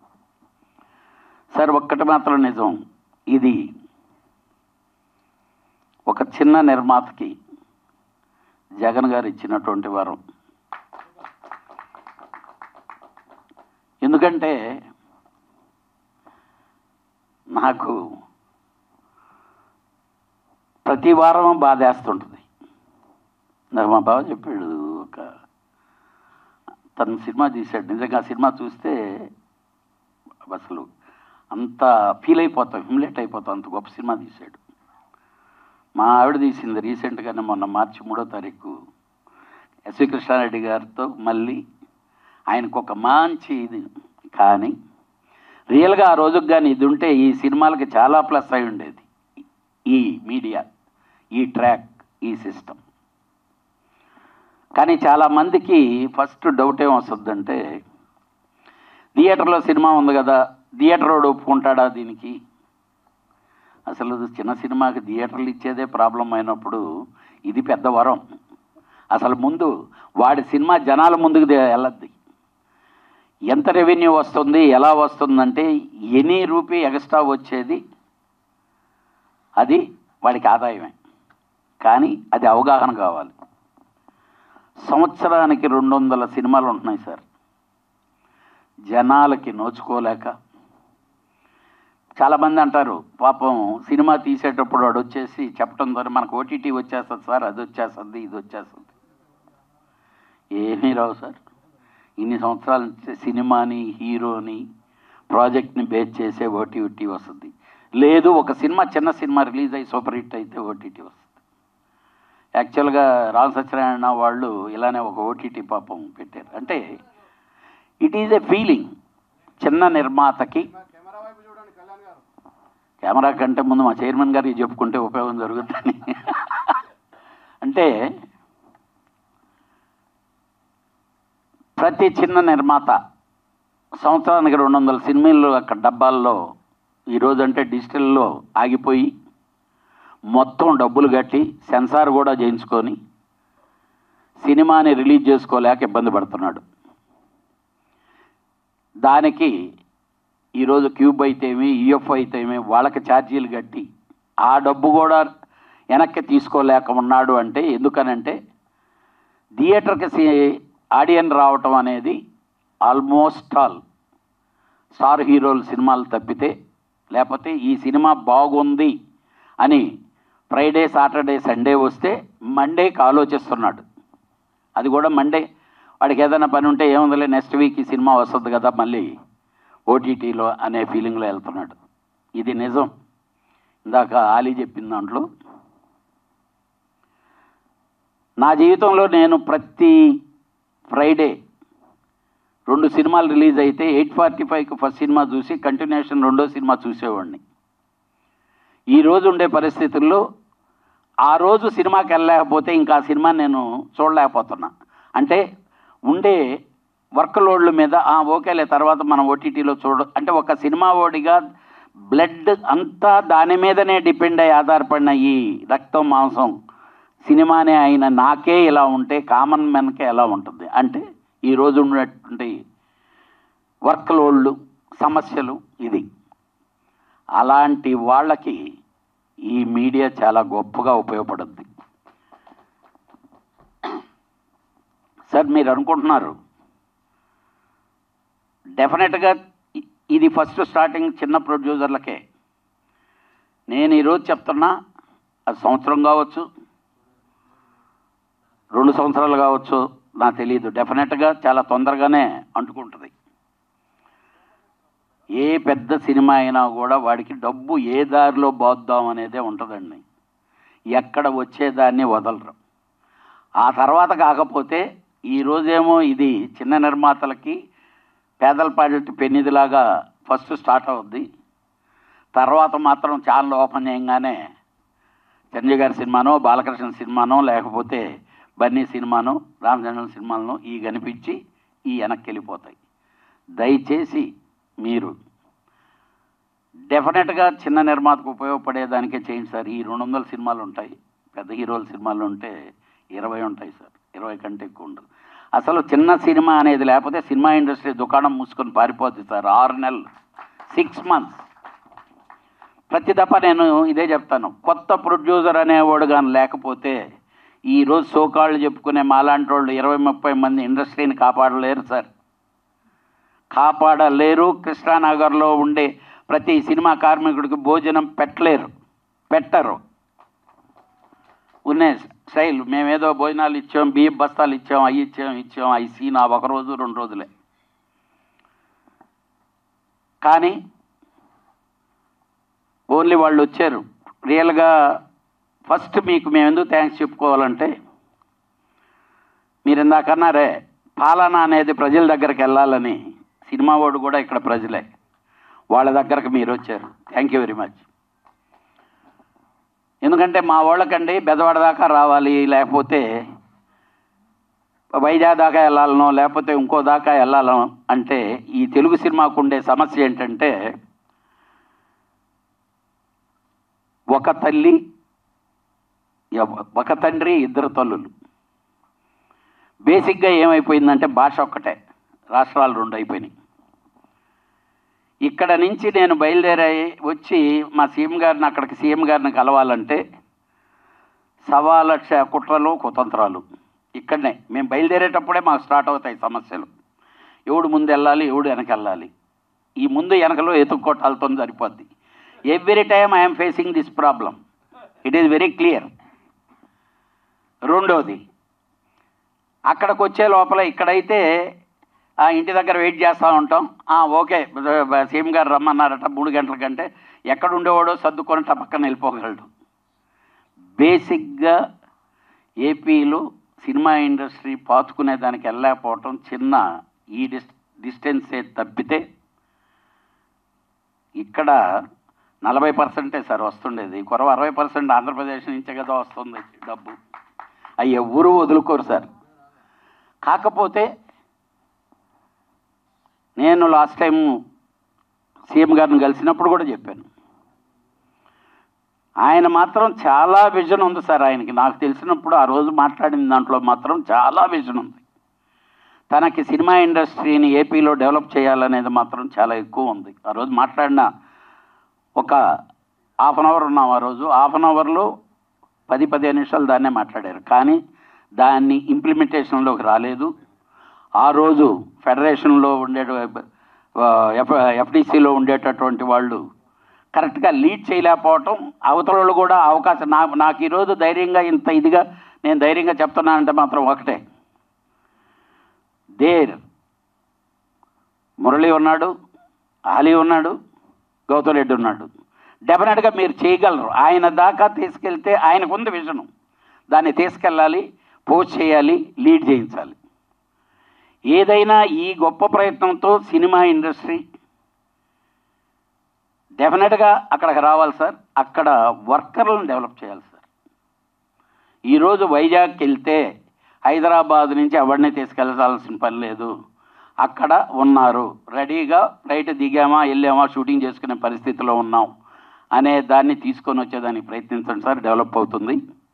సార్ ఒక్కటి మాత్రం నిజం ఇది ఒక చిన్న నిర్మాతకి జగన్ గారు ఇచ్చినటువంటి వరం ఎందుకంటే నాకు ప్రతి వారం బాధేస్తుంటుంది నాకు మా బావ చెప్పాడు ఒక తను సినిమా తీశాడు నిజంగా ఆ సినిమా చూస్తే అసలు అంత ఫీల్ అయిపోతాం హిమ్లెట్ అయిపోతాం అంత గొప్ప సినిమా తీశాడు మా ఆవిడ తీసింది రీసెంట్గానే మొన్న మార్చి మూడో తారీఖు ఎస్వి కృష్ణారెడ్డి గారితో మళ్ళీ ఆయనకు ఒక మంచి ఇది కానీ రియల్గా ఆ రోజుకి కానీ ఇది ఉంటే ఈ సినిమాలకి చాలా ప్లస్ అయి ఉండేది ఈ మీడియా ఈ ట్రాక్ ఈ సిస్టమ్ కానీ చాలామందికి ఫస్ట్ డౌట్ ఏం వస్తుందంటే థియేటర్లో సినిమా ఉంది కదా థియేటర్ వాడు ఒప్పుకుంటాడా దీనికి అసలు చిన్న సినిమాకి థియేటర్లు ఇచ్చేదే ప్రాబ్లం అయినప్పుడు ఇది పెద్ద వరం అసలు ముందు వాడి సినిమా జనాల ముందుకు దే- వెళ్ళద్ది ఎంత రెవెన్యూ వస్తుంది ఎలా వస్తుందంటే ఎనీ రూపీ ఎక్స్ట్రా వచ్చేది అది వాడికి ఆదాయమే కానీ అది అవగాహన కావాలి సంవత్సరానికి రెండు వందల సినిమాలు ఉంటున్నాయి సార్ జనాలకి నోచుకోలేక చాలామంది అంటారు పాపం సినిమా తీసేటప్పుడు వాడు వచ్చేసి చెప్పడం ద్వారా మనకు ఓటీటీ వచ్చేస్తుంది సార్ అది వచ్చేస్తుంది ఇది వచ్చేస్తుంది ఏమీ రావు సార్ ఇన్ని సంవత్సరాల నుంచి సినిమాని హీరోని ప్రాజెక్ట్ని బేస్ చేసే ఓటీటీ వస్తుంది లేదు ఒక సినిమా చిన్న సినిమా రిలీజ్ అయ్యి సూపర్ హిట్ అయితే ఓటీటీ వస్తుంది యాక్చువల్గా రామ్ సత్యనారాయణ వాళ్ళు ఇలానే ఒక ఓటీటీ పాపం పెట్టారు అంటే ఇట్ ఈజ్ ఏ ఫీలింగ్ చిన్న నిర్మాతకి కెమెరా కంటే ముందు మా చైర్మన్ గారికి చెప్పుకుంటే ఉపయోగం జరుగుతుంది అంటే ప్రతి చిన్న నిర్మాత సంవత్సరానికి రెండు వందల సినిమాలు అక్కడ డబ్బాల్లో ఈరోజు అంటే డిజిటల్లో ఆగిపోయి మొత్తం డబ్బులు కట్టి సెన్సార్ కూడా చేయించుకొని సినిమాని రిలీజ్ చేసుకోలేక ఇబ్బంది పడుతున్నాడు దానికి ఈరోజు క్యూబ్ అయితేమి యుఎఫ్ అయితేమి వాళ్ళకి ఛార్జీలు కట్టి ఆ డబ్బు కూడా వెనక్కి తీసుకోలేక ఉన్నాడు అంటే ఎందుకనంటే థియేటర్కి సి- ఆడియన్ రావటం అనేది ఆల్మోస్ట్ ఆల్ స్టార్ హీరోల సినిమాలు తప్పితే లేకపోతే ఈ సినిమా బాగుంది అని ఫ్రైడే సాటర్డే సండే వస్తే మండేకి ఆలోచిస్తున్నాడు అది కూడా మండే వాడికి ఏదైనా పని ఉంటే ఏముందిలే నెక్స్ట్ వీక్ ఈ సినిమా వస్తుంది కదా మళ్ళీ ఓటీటీలో అనే ఫీలింగ్లో వెళ్తున్నాడు ఇది నిజం ఇందాక ఆలీ చెప్పిన దాంట్లో నా జీవితంలో నేను ప్రతి ఫ్రైడే రెండు సినిమాలు రిలీజ్ అయితే ఎయిట్ ఫార్టీ ఫైవ్కి ఫస్ట్ సినిమా చూసి కంటిన్యూషన్ రెండో సినిమా చూసేవాడిని ఈ రోజు ఉండే పరిస్థితుల్లో ఆ రోజు సినిమాకి వెళ్ళలేకపోతే ఇంకా ఆ సినిమా నేను చూడలేకపోతున్నా అంటే ఉండే వర్క్ లోడ్ల మీద ఆ, ఓకేలే తర్వాత మనం ఓటీటీలో చూడ అంటే ఒక సినిమా ఓడిగా బ్లడ్ అంతా దాని మీదనే డిపెండ్ అయ్యి ఆధారపడిన ఈ రక్తం మాంసం సినిమానే అయిన నాకే ఇలా ఉంటే కామన్ మెన్కే ఎలా ఉంటుంది అంటే ఈ రోజు ఉన్నటువంటి వర్క్ లోడ్లు సమస్యలు ఇది అలాంటి వాళ్ళకి ఈ మీడియా చాలా గొప్పగా ఉపయోగపడుద్ది సార్ మీరు అనుకుంటున్నారు డెఫినెట్గా ఇ- ఇది ఫస్ట్ స్టార్టింగ్ చిన్న ప్రొడ్యూసర్లకే నేను ఈరోజు చెప్తున్నా అది సంవత్సరం కావచ్చు రెండు సంవత్సరాలు కావచ్చు నాకు తెలియదు డెఫినెట్గా చాలా తొందరగానే అంటుకుంటుంది ఏ పెద్ద సినిమా అయినా కూడా వాడికి డబ్బు ఏ దారిలో బాద్దాం అనేదే ఉంటుందండి ఎక్కడ వచ్చేదాన్ని వదలరు ఆ తర్వాత కాకపోతే ఈ రోజేమో ఇది చిన్న నిర్మాతలకి పేదల ప్రాజెక్టు పెన్నిదిలాగా ఫస్ట్ స్టార్ట్ అవుద్ది తర్వాత మాత్రం ఛానల్ ఓపెన్ చేయగానే చిరంజీవి గారి సినిమానో బాలకృష్ణ సినిమానో లేకపోతే బన్నీ సినిమానో రామచంద్రన్ సినిమాలను ఈ కనిపించి ఈ వెనక్కి వెళ్ళిపోతాయి దయచేసి మీరు డెఫినెట్గా చిన్న నిర్మాతకు ఉపయోగపడేదానికే చేయండి సార్ ఈ రెండు వందల సినిమాలు ఉంటాయి పెద్ద హీరోల సినిమాలు ఉంటే ఇరవై ఉంటాయి సార్ ఇరవై కంటే ఎక్కువ ఉండదు అసలు చిన్న సినిమా అనేది లేకపోతే సినిమా ఇండస్ట్రీ దుకాణం మూసుకొని పారిపోతుంది సార్ ఆరు నెలలు సిక్స్ మంత్స్ ప్రతి దఫా నేను ఇదే చెప్తాను కొత్త ప్రొడ్యూసర్ అనేవాడు కానీ లేకపోతే ఈరోజు సోకాళ్ళు చెప్పుకునే మాలాంటి వాళ్ళు ఇరవై ముప్పై మంది ఇండస్ట్రీని కాపాడలేరు సార్ కాపాడలేరు కృష్ణానగర్లో ఉండే ప్రతి సినిమా కార్మికుడికి భోజనం పెట్టలేరు పెట్టరు ఉన్నాయి స్టైల్ మేమేదో భోజనాలు ఇచ్చాం బియ్యం బస్తాలు ఇచ్చాం అవి ఇచ్చాం ఇచ్చాం అవి సీన్ ఆ ఒక రోజు రెండు రోజులే కానీ ఓన్లీ వాళ్ళు వచ్చారు రియల్గా ఫస్ట్ మీకు మేము ఎందుకు థ్యాంక్స్ చెప్పుకోవాలంటే మీరు ఇందాకన్నారే పాలన అనేది ప్రజల దగ్గరికి వెళ్ళాలని సినిమా వాడు కూడా ఇక్కడ ప్రజలే వాళ్ళ దగ్గరకు మీరు వచ్చారు థ్యాంక్ యూ వెరీ మచ్ ఎందుకంటే మా వాళ్ళకండి బెదవాడ దాకా రావాలి లేకపోతే వైజాగ్ దాకా వెళ్ళాలనో లేకపోతే ఇంకో దాకా వెళ్ళాలనో అంటే ఈ తెలుగు సినిమాకు ఉండే సమస్య ఏంటంటే ఒక తల్లి ఎవ- ఒక తండ్రి ఇద్దరు తల్లులు బేసిక్గా ఏమైపోయిందంటే భాష ఒక్కటే రాష్ట్రాలు రెండు అయిపోయినాయి ఇక్కడ నుంచి నేను బయలుదేరి వచ్చి మా సీఎం గారిని అక్కడికి సీఎం గారిని కలవాలంటే సవా లక్ష కుట్రలు కుతంత్రాలు ఇక్కడనే మేము బయలుదేరేటప్పుడే మాకు స్టార్ట్ అవుతాయి సమస్యలు ఎవడు ముందు వెళ్ళాలి ఎవడు వెనక వెళ్ళాలి ఈ ముందు వెనకలో ఎత్తుక్కోటాలతో సరిపోద్ది every time I'm facing this problem it is very clear రెండోది అక్కడికి వచ్చే లోపల ఇక్కడైతే ఆ ఇంటి దగ్గర వెయిట్ చేస్తూ ఉంటాం ఆ, ఓకే సీఎం గారు రమ్మన్నారట మూడు గంటల కంటే ఎక్కడ ఉండేవాడో సర్దుకొని పక్కన వెళ్ళిపోగలడు బేసిక్గా ఏపీలో సినిమా ఇండస్ట్రీ పాతుకునే దానికి వెళ్ళలేకపోవటం చిన్న ఈ డిస్ డిస్టెన్సే తప్పితే ఇక్కడ నలభై పర్సెంటే సార్ వస్తుండేది కొరవ అరవై పర్సెంట్ ఆంధ్రప్రదేశ్ నుంచే కదా వస్తుంది డబ్బు అవి ఎవరు వదులుకోరు సార్ కాకపోతే నేను లాస్ట్ టైం సీఎం గారిని కలిసినప్పుడు కూడా చెప్పాను ఆయన మాత్రం చాలా విజన్ ఉంది సార్ ఆయనకి నాకు తెలిసినప్పుడు ఆ రోజు మాట్లాడిన దాంట్లో మాత్రం చాలా విజన్ ఉంది తనకి సినిమా ఇండస్ట్రీని ఏపీలో డెవలప్ చేయాలనేది మాత్రం చాలా ఎక్కువ ఉంది ఆ రోజు మాట్లాడిన ఒక హాఫ్ అన్ అవర్ ఉన్నాం ఆ రోజు హాఫ్ అన్ అవర్లో పది పదిహేను నిమిషాలు దాన్నే మాట్లాడారు కానీ దాన్ని ఇంప్లిమెంటేషన్లోకి రాలేదు ఆ రోజు ఫెడరేషన్లో ఉండే ఎఫ్ ఎఫ్డిసిలో ఉండేటటువంటి వాళ్ళు కరెక్ట్గా లీడ్ చేయలేకపోవటం అవతల వాళ్ళు కూడా అవకాశం నా నాకు ఈరోజు ధైర్యంగా ఇంత ఇదిగా నేను ధైర్యంగా చెప్తున్నానంటే మాత్రం ఒకటే దేర్ మురళి ఉన్నాడు ఆలీ ఉన్నాడు గౌతమ్ రెడ్డి ఉన్నాడు డెఫినెట్గా మీరు చేయగలరు ఆయన దాకా తీసుకెళ్తే ఆయనకు ఉంది విజను దాన్ని తీసుకెళ్ళాలి పోస్ట్ చేయాలి లీడ్ చేయించాలి ఏదైనా ఈ గొప్ప ప్రయత్నంతో సినిమా ఇండస్ట్రీ డెఫినెట్గా అక్కడికి రావాలి సార్ అక్కడ వర్కర్లను డెవలప్ చేయాలి సార్ ఈరోజు వైజాగ్కి వెళ్తే హైదరాబాద్ నుంచి ఎవరిని తీసుకెళ్ళాల్సిన పని లేదు అక్కడ ఉన్నారు రెడీగా ఫ్లైట్ దిగామా వెళ్ళామా షూటింగ్ చేసుకునే పరిస్థితిలో ఉన్నాం అనే దాన్ని తీసుకొని వచ్చేదానికి ప్రయత్నించండి సార్ డెవలప్ అవుతుంది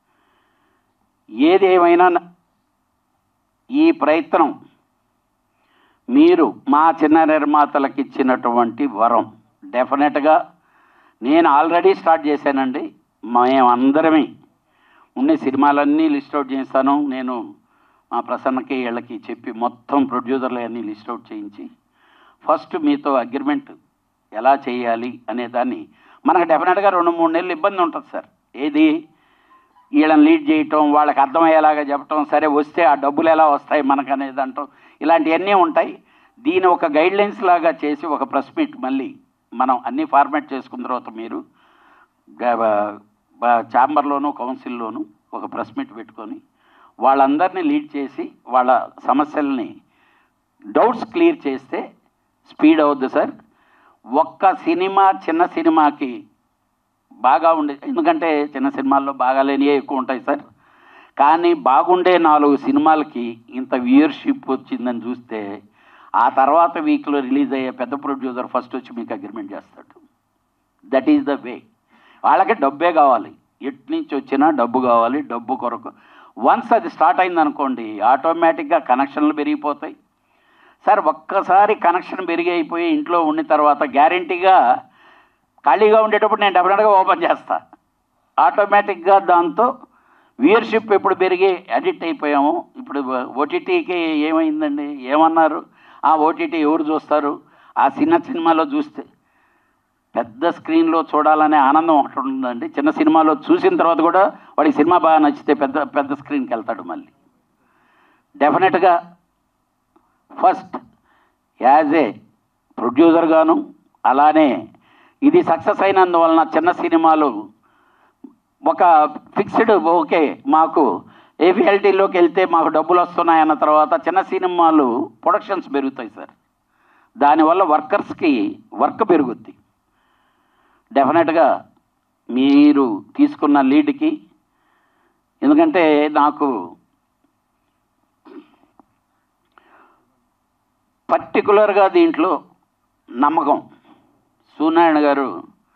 ఏది ఏమైనా ఈ ప్రయత్నం మీరు మా చిన్న నిర్మాతలకు ఇచ్చినటువంటి వరం డెఫినెట్గా నేను ఆల్రెడీ స్టార్ట్ చేశానండి మేమందరమే ఉండే సినిమాలన్నీ లిస్ట్ అవుట్ చేస్తాను నేను మా ప్రసన్నకి వీళ్ళకి చెప్పి మొత్తం ప్రొడ్యూసర్లు అన్నీ లిస్ట్ అవుట్ చేయించి ఫస్ట్ మీతో అగ్రిమెంట్ ఎలా చేయాలి అనే దాన్ని మనకు డెఫినెట్గా రెండు మూడు నెలలు ఇబ్బంది ఉంటుంది సార్ ఏది వీళ్ళని లీడ్ చేయటం వాళ్ళకి అర్థమయ్యేలాగా చెప్పటం సరే వస్తే ఆ డబ్బులు ఎలా వస్తాయి మనకు అనేది అంటాం ఇలాంటివన్నీ ఉంటాయి దీని ఒక గైడ్ లైన్స్ లాగా చేసి ఒక ప్రెస్ మీట్ మళ్ళీ మనం అన్నీ ఫార్మాట్ చేసుకున్న తర్వాత మీరు ఛాంబర్లోను కౌన్సిల్లోను ఒక ప్రెస్ మీట్ పెట్టుకొని వాళ్ళందరినీ లీడ్ చేసి వాళ్ళ సమస్యల్ని డౌట్స్ క్లియర్ చేస్తే స్పీడ్ అవుద్ది సార్ ఒక్క సినిమా చిన్న సినిమాకి బాగా ఉండే ఎందుకంటే చిన్న సినిమాల్లో బాగాలేనివే ఎక్కువ ఉంటాయి సార్ కానీ బాగుండే నాలుగు సినిమాలకి ఇంత వ్యూయర్షిప్ వచ్చిందని చూస్తే ఆ తర్వాత వీక్లో రిలీజ్ అయ్యే పెద్ద ప్రొడ్యూసర్ ఫస్ట్ వచ్చి మీకు అగ్రిమెంట్ చేస్తాడు దట్ ఈజ్ ద వే వాళ్ళకి డబ్బే కావాలి ఎటు నుంచి వచ్చినా డబ్బు కావాలి డబ్బు కొరకు వన్స్ అది స్టార్ట్ అయిందనుకోండి ఆటోమేటిక్గా కనెక్షన్లు పెరిగిపోతాయి సార్ ఒక్కసారి కనెక్షన్ పెరిగి అయిపోయి ఇంట్లో ఉండిన తర్వాత గ్యారంటీగా ఖాళీగా ఉండేటప్పుడు నేను డెఫినెట్గా ఓపెన్ చేస్తా ఆటోమేటిక్గా దాంతో వ్యూయర్షిప్ ఎప్పుడు పెరిగి అడిక్ట్ అయిపోయాము ఇప్పుడు ఓటీటీకి ఏమైందండి ఏమన్నారు ఆ ఓటీటీ ఎవరు చూస్తారు ఆ చిన్న సినిమాలో చూస్తే పెద్ద స్క్రీన్లో చూడాలనే ఆనందం ఒకటి ఉంటుందండి చిన్న సినిమాలో చూసిన తర్వాత కూడా వాడికి సినిమా బాగా నచ్చితే పెద్ద పెద్ద స్క్రీన్కి వెళ్తాడు మళ్ళీ డెఫినెట్గా ఫస్ట్ యాజ్ ఏ ప్రొడ్యూసర్ గాను అలానే ఇది సక్సెస్ అయినందువలన చిన్న సినిమాలు ఒక ఫిక్స్డ్ ఓకే మాకు ఏపీఎల్టీలోకి వెళ్తే మాకు డబ్బులు వస్తున్నాయన్న తర్వాత చిన్న సినిమాలు ప్రొడక్షన్స్ పెరుగుతాయి సార్ దానివల్ల వర్కర్స్కి వర్క్ పెరుగుద్ది డెఫినెట్గా మీరు తీసుకున్న లీడ్కి ఎందుకంటే నాకు పర్టికులర్గా దీంట్లో నమ్మకం సూర్యనారాయణ గారు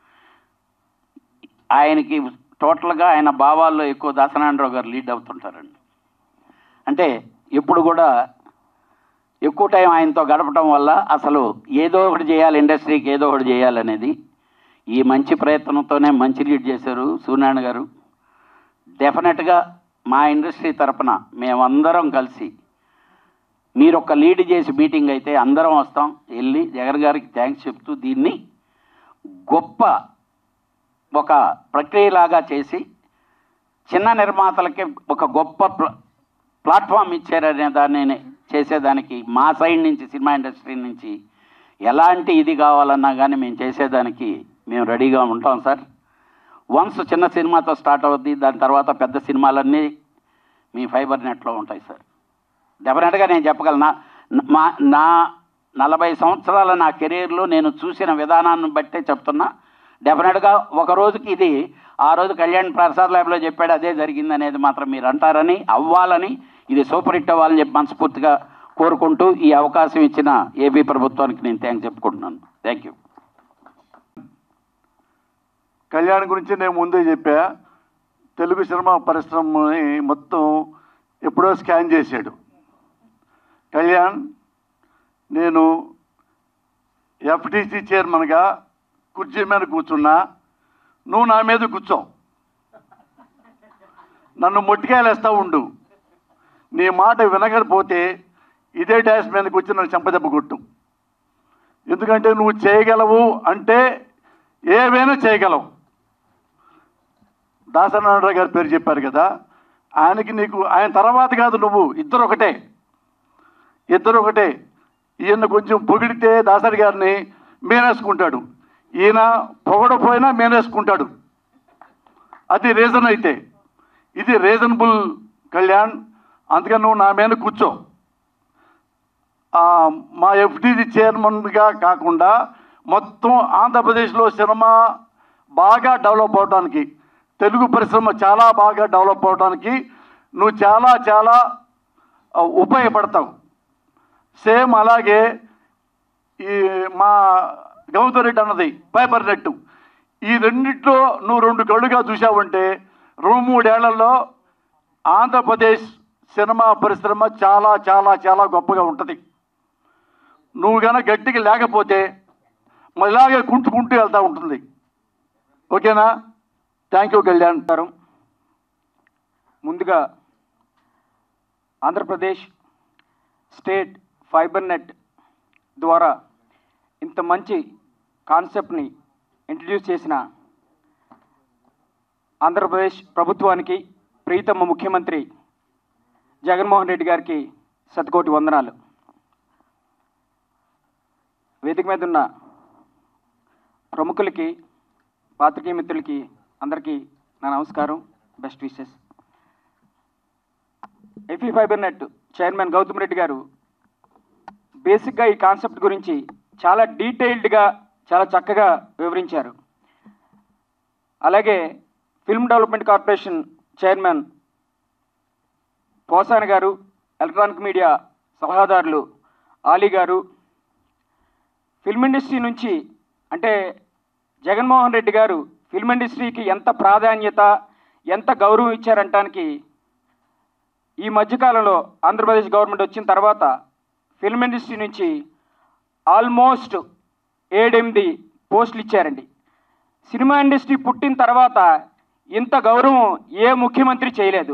ఆయనకి టోటల్గా ఆయన భావాల్లో ఎక్కువ దాసనారాయణరావు గారు లీడ్ అవుతుంటారండి అంటే ఎప్పుడు కూడా ఎక్కువ టైం ఆయనతో గడపటం వల్ల అసలు ఏదో ఒకటి చేయాలి ఇండస్ట్రీకి ఏదో ఒకటి చేయాలనేది ఈ మంచి ప్రయత్నంతోనే మంచి లీడ్ చేశారు సూర్యనారాయణ గారు డెఫినెట్గా మా ఇండస్ట్రీ తరపున మేమందరం కలిసి మీరు ఒక లీడ్ చేసి మీటింగ్ అయితే అందరం వస్తాం వెళ్ళి జగన్ గారికి థ్యాంక్స్ చెప్తూ దీన్ని గొప్ప ఒక ప్రక్రియలాగా చేసి చిన్న నిర్మాతలకి ఒక గొప్ప ప్ల- ప్లాట్ఫామ్ ఇచ్చారనే దాన్ని చేసేదానికి మా సైడ్ నుంచి సినిమా ఇండస్ట్రీ నుంచి ఎలాంటి ఇది కావాలన్నా కానీ మేము చేసేదానికి మేము రెడీగా ఉంటాం సార్ వన్స్ చిన్న సినిమాతో స్టార్ట్ అవుద్ది దాని తర్వాత పెద్ద సినిమాలన్నీ మీ ఫైబర్ నెట్లో ఉంటాయి సార్ డెఫినెట్గా నేను చెప్పగలను నా- మా నా నలభై సంవత్సరాల నా కెరీర్లో నేను చూసిన విధానాన్ని బట్టే చెప్తున్నా డెఫినెట్గా ఒక రోజుకి ఇది ఆ రోజు కళ్యాణ్ ప్రసాద్ ల్యాబ్లో చెప్పాడు అదే జరిగింది అనేది మాత్రం మీరు అంటారని అవ్వాలని ఇది సూపర్ హిట్ అవ్వాలని చెప్పి మనస్ఫూర్తిగా కోరుకుంటూ ఈ అవకాశం ఇచ్చిన ఏపీ ప్రభుత్వానికి నేను థ్యాంక్స్ చెప్పుకుంటున్నాను థ్యాంక్ యూ కళ్యాణ్ గురించి నేను ముందే చెప్పా తెలుగు సినిమా పరిశ్రమని మొత్తం ఎప్పుడో స్కాన్ చేశాడు కళ్యాణ్ నేను ఎఫ్టీసీ చైర్మన్గా కుర్చీ మీద కూర్చున్నా నువ్వు నా మీద కూర్చో నన్ను మొట్టికాయలేస్తా ఉండు నీ మాట వినకపోతే ఇదే డాష్ మీదకి వచ్చి నన్ను చెంపదెబ్బ కొట్టు ఎందుకంటే నువ్వు చేయగలవు అంటే ఏవైనా చేయగలవు దాసనారాయణ గారి పేరు చెప్పారు కదా ఆయనకి నీకు ఆయన తర్వాత కాదు నువ్వు ఇద్దరు ఒకటే ఇద్దరు ఒకటే ఈయన కొంచెం పొగిడితే దాసరి గారిని మేనేసుకుంటాడు ఈయన పొగడపోయినా మేనేసుకుంటాడు అది రీజన్ అయితే ఇది రీజనబుల్ కళ్యాణ్ అందుకని నువ్వు నా మీద కూర్చో ఆ, మా ఎఫ్డిసి చైర్మన్గా కాకుండా మొత్తం ఆంధ్రప్రదేశ్లో సినిమా బాగా డెవలప్ అవడానికి తెలుగు పరిశ్రమ చాలా బాగా డెవలప్ అవడానికి నువ్వు చాలా చాలా ఆ, ఉపయోగపడతావు సేమ్ అలాగే ఈ మా గౌతమ్ రెడ్డి అన్నది పేపర్ నెట్ ఈ రెండిట్లో నువ్వు రెండు కళ్ళుగా చూసావంటే రెండు మూడేళ్లలో ఆంధ్రప్రదేశ్ సినిమా పరిశ్రమ చాలా చాలా చాలా గొప్పగా ఉంటుంది నువ్వు కనుక గట్టిగా లేకపోతే మరి ఇలాగే కుంటుకుంటూ వెళ్తూ ఉంటుంది ఓకేనా థ్యాంక్ యూ కళ్యాణ్ నమస్కారం ముందుగా ఆంధ్రప్రదేశ్ స్టేట్ ఫైబర్ నెట్ ద్వారా ఇంత మంచి కాన్సెప్ట్ని ఇంట్రడ్యూస్ చేసిన ఆంధ్రప్రదేశ్ ప్రభుత్వానికి ప్రీతమ్మ ముఖ్యమంత్రి జగన్మోహన్ రెడ్డి గారికి శతకోటి వందనాలు వేదిక మీద ఉన్న ప్రముఖులకి పాత్రికేయ మిత్రులకి అందరికీ నా నమస్కారం best wishes AP fibre net chairman Gautam Reddy garu బేసిక్గా ఈ కాన్సెప్ట్ గురించి చాలా డీటెయిల్డ్గా చాలా చక్కగా వివరించారు అలాగే film development corporation chairman Posani garu electronic media సలహాదారులు ఆలీ గారు ఫిల్మ్ ఇండస్ట్రీ నుంచి అంటే జగన్మోహన్ రెడ్డి గారు ఫిల్మ్ ఇండస్ట్రీకి ఎంత ప్రాధాన్యత ఎంత గౌరవం ఇచ్చారంటానికి ఈ మధ్యకాలంలో ఆంధ్రప్రదేశ్ గవర్నమెంట్ వచ్చిన తర్వాత ఫిల్మ్ ఇండస్ట్రీ నుంచి ఆల్మోస్ట్ ఏడెనిమిది పోస్టులు ఇచ్చారండి సినిమా ఇండస్ట్రీ పుట్టిన తర్వాత ఇంత గౌరవం ఏ ముఖ్యమంత్రి చేయలేదు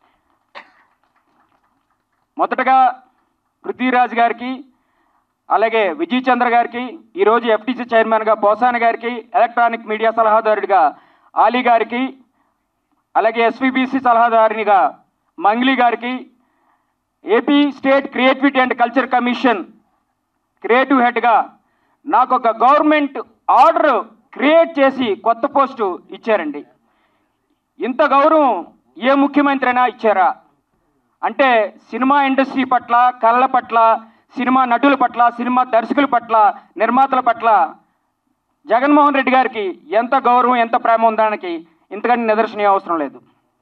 మొదటగా పృథ్వీరాజ్ గారికి అలాగే విజయ్ చంద్ర గారికి ఈరోజు ఎఫ్టీసీ చైర్మన్గా పోసాని గారికి ఎలక్ట్రానిక్ మీడియా సలహాదారుడిగా ఆలీ గారికి అలాగే ఎస్విబిసి సలహాదారునిగా మంగ్లీ గారికి AP state creativity and culture commission creative హెడ్గా నాకు ఒక గవర్నమెంట్ ఆర్డర్ క్రియేట్ చేసి కొత్త పోస్టు ఇచ్చారండి ఇంత గౌరవం ఏ ముఖ్యమంత్రి అయినా ఇచ్చారా అంటే సినిమా ఇండస్ట్రీ పట్ల కళల పట్ల సినిమా నటుల పట్ల సినిమా దర్శకుల పట్ల నిర్మాతల పట్ల జగన్మోహన్ రెడ్డి గారికి ఎంత గౌరవం ఎంత ప్రేమ ఉందానికి ఇంతకంటే నిదర్శనీయ అవసరం లేదు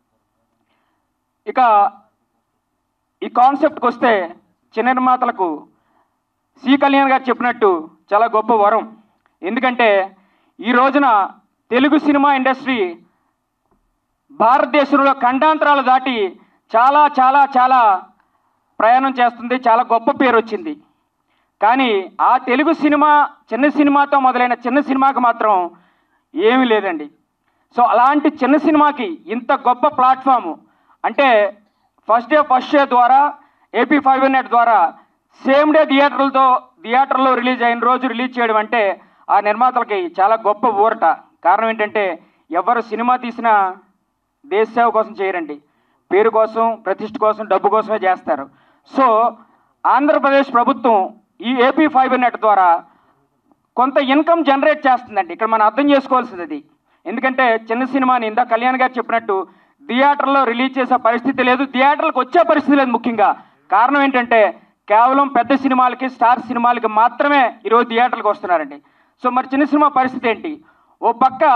ఇక ఈ కాన్సెప్ట్కి వస్తే చిన్న నిర్మాతలకు సి కళ్యాణ్ గారు చెప్పినట్టు చాలా గొప్ప వరం ఎందుకంటే ఈ రోజున తెలుగు సినిమా ఇండస్ట్రీ భారతదేశంలో ఖండాంతరాలు దాటి చాలా చాలా చాలా ప్రయాణం చేస్తుంది చాలా గొప్ప పేరు వచ్చింది కానీ ఆ తెలుగు సినిమా చిన్న సినిమాతో మొదలైన చిన్న సినిమాకి మాత్రం ఏమీ లేదండి సో అలాంటి చిన్న సినిమాకి ఇంత గొప్ప ప్లాట్ఫాము అంటే ఫస్ట్ డే ఫస్ట్ షో ద్వారా ఏపీ ఫైవ్ నెట్ ద్వారా సేమ్ డే థియేటర్లతో థియేటర్లో రిలీజ్ అయిన రోజు రిలీజ్ చేయడం అంటే ఆ నిర్మాతలకి చాలా గొప్ప ఊరట కారణం ఏంటంటే ఎవరు సినిమా తీసినా దేశ సేవ కోసం చేయరండి పేరు కోసం ప్రతిష్ట కోసం డబ్బు కోసమే చేస్తారు సో ఆంధ్రప్రదేశ్ ప్రభుత్వం ఈ ఏపీ ఫైబర్ నెట్ ద్వారా కొంత ఇన్కమ్ జనరేట్ చేస్తుందండి ఇక్కడ మనం అర్థం చేసుకోవాల్సింది అది ఎందుకంటే చిన్న సినిమాని ఇందా కళ్యాణ్ గారు చెప్పినట్టు థియేటర్లో రిలీజ్ చేసే పరిస్థితి లేదు థియేటర్లకు వచ్చే పరిస్థితి లేదు ముఖ్యంగా కారణం ఏంటంటే కేవలం పెద్ద సినిమాలకి స్టార్ సినిమాలకి మాత్రమే ఈరోజు థియేటర్లకు వస్తున్నారండి సో మరి చిన్న సినిమా పరిస్థితి ఏంటి ఓ పక్క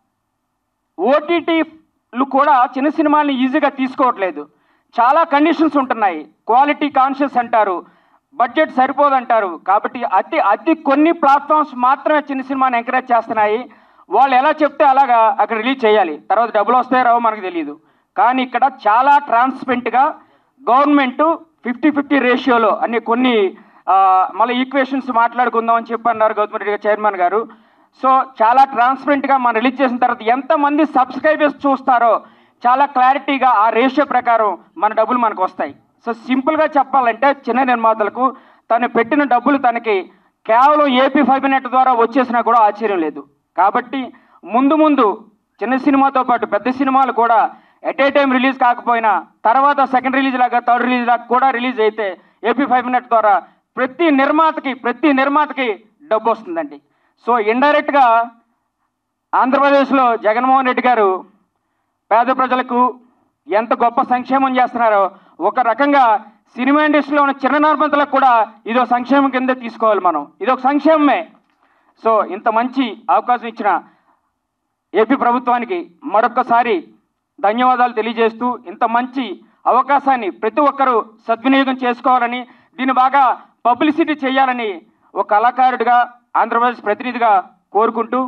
ఓటీటీలు కూడా చిన్న సినిమాల్ని ఈజీగా తీసుకోవట్లేదు చాలా కండిషన్స్ ఉంటున్నాయి క్వాలిటీ కాన్షియస్ అంటారు బడ్జెట్ సరిపోదంటారు కాబట్టి అతి అతి కొన్ని ప్లాట్ఫామ్స్ మాత్రమే చిన్న సినిమాని ఎంకరేజ్ చేస్తున్నాయి వాళ్ళు ఎలా చెప్తే అలాగా అక్కడ రిలీజ్ చేయాలి తర్వాత డబ్బులు వస్తాయో రావో మనకు తెలియదు కానీ ఇక్కడ చాలా ట్రాన్స్పరెంట్గా గవర్నమెంట్ ఫిఫ్టీ ఫిఫ్టీ రేషియోలో అన్ని కొన్ని ఆ, మళ్ళీ ఈక్వేషన్స్ మాట్లాడుకుందాం అని చెప్పి అన్నారు గౌతమ్ రెడ్డి గారు చైర్మన్ గారు సో చాలా ట్రాన్స్పరెంట్గా మనం రిలీజ్ చేసిన తర్వాత ఎంతమంది సబ్స్క్రైబర్స్ చూస్తారో చాలా క్లారిటీగా ఆ రేషియో ప్రకారం మన డబ్బులు మనకు వస్తాయి సో సింపుల్గా చెప్పాలంటే చిన్న నిర్మాతలకు తను పెట్టిన డబ్బులు తనకి కేవలం ఏపీ ఫైబర్ నెట్ ద్వారా వచ్చేసినా కూడా ఆశ్చర్యం లేదు కాబట్టి ముందు ముందు చిన్న సినిమాతో పాటు పెద్ద సినిమాలు కూడా ఎట్ ఏ టైం రిలీజ్ కాకపోయినా తర్వాత సెకండ్ రిలీజ్ లాగా థర్డ్ రిలీజ్ లాగా కూడా రిలీజ్ అయితే ఏపీ ఫైవ్ నెట్ ద్వారా ప్రతి నిర్మాతకి ప్రతి నిర్మాతకి డబ్బు వస్తుందండి సో ఇండైరెక్ట్గా ఆంధ్రప్రదేశ్లో జగన్మోహన్ రెడ్డి గారు పేద ప్రజలకు ఎంత గొప్ప సంక్షేమం చేస్తున్నారో ఒక రకంగా సినిమా ఇండస్ట్రీలో ఉన్న చిన్న నిర్మాతలకు కూడా ఇదో సంక్షేమం కింద తీసుకోవాలి మనం ఇది ఒక సంక్షేమమే సో ఇంత మంచి అవకాశం ఇచ్చిన ఏపీ ప్రభుత్వానికి మరొక్కసారి ధన్యవాదాలు తెలియజేస్తూ ఇంత మంచి అవకాశాన్ని ప్రతి ఒక్కరూ సద్వినియోగం చేసుకోవాలని దీన్ని బాగా పబ్లిసిటీ చేయాలని ఒక కళాకారుడిగా ఆంధ్రప్రదేశ్ ప్రతినిధిగా కోరుకుంటూ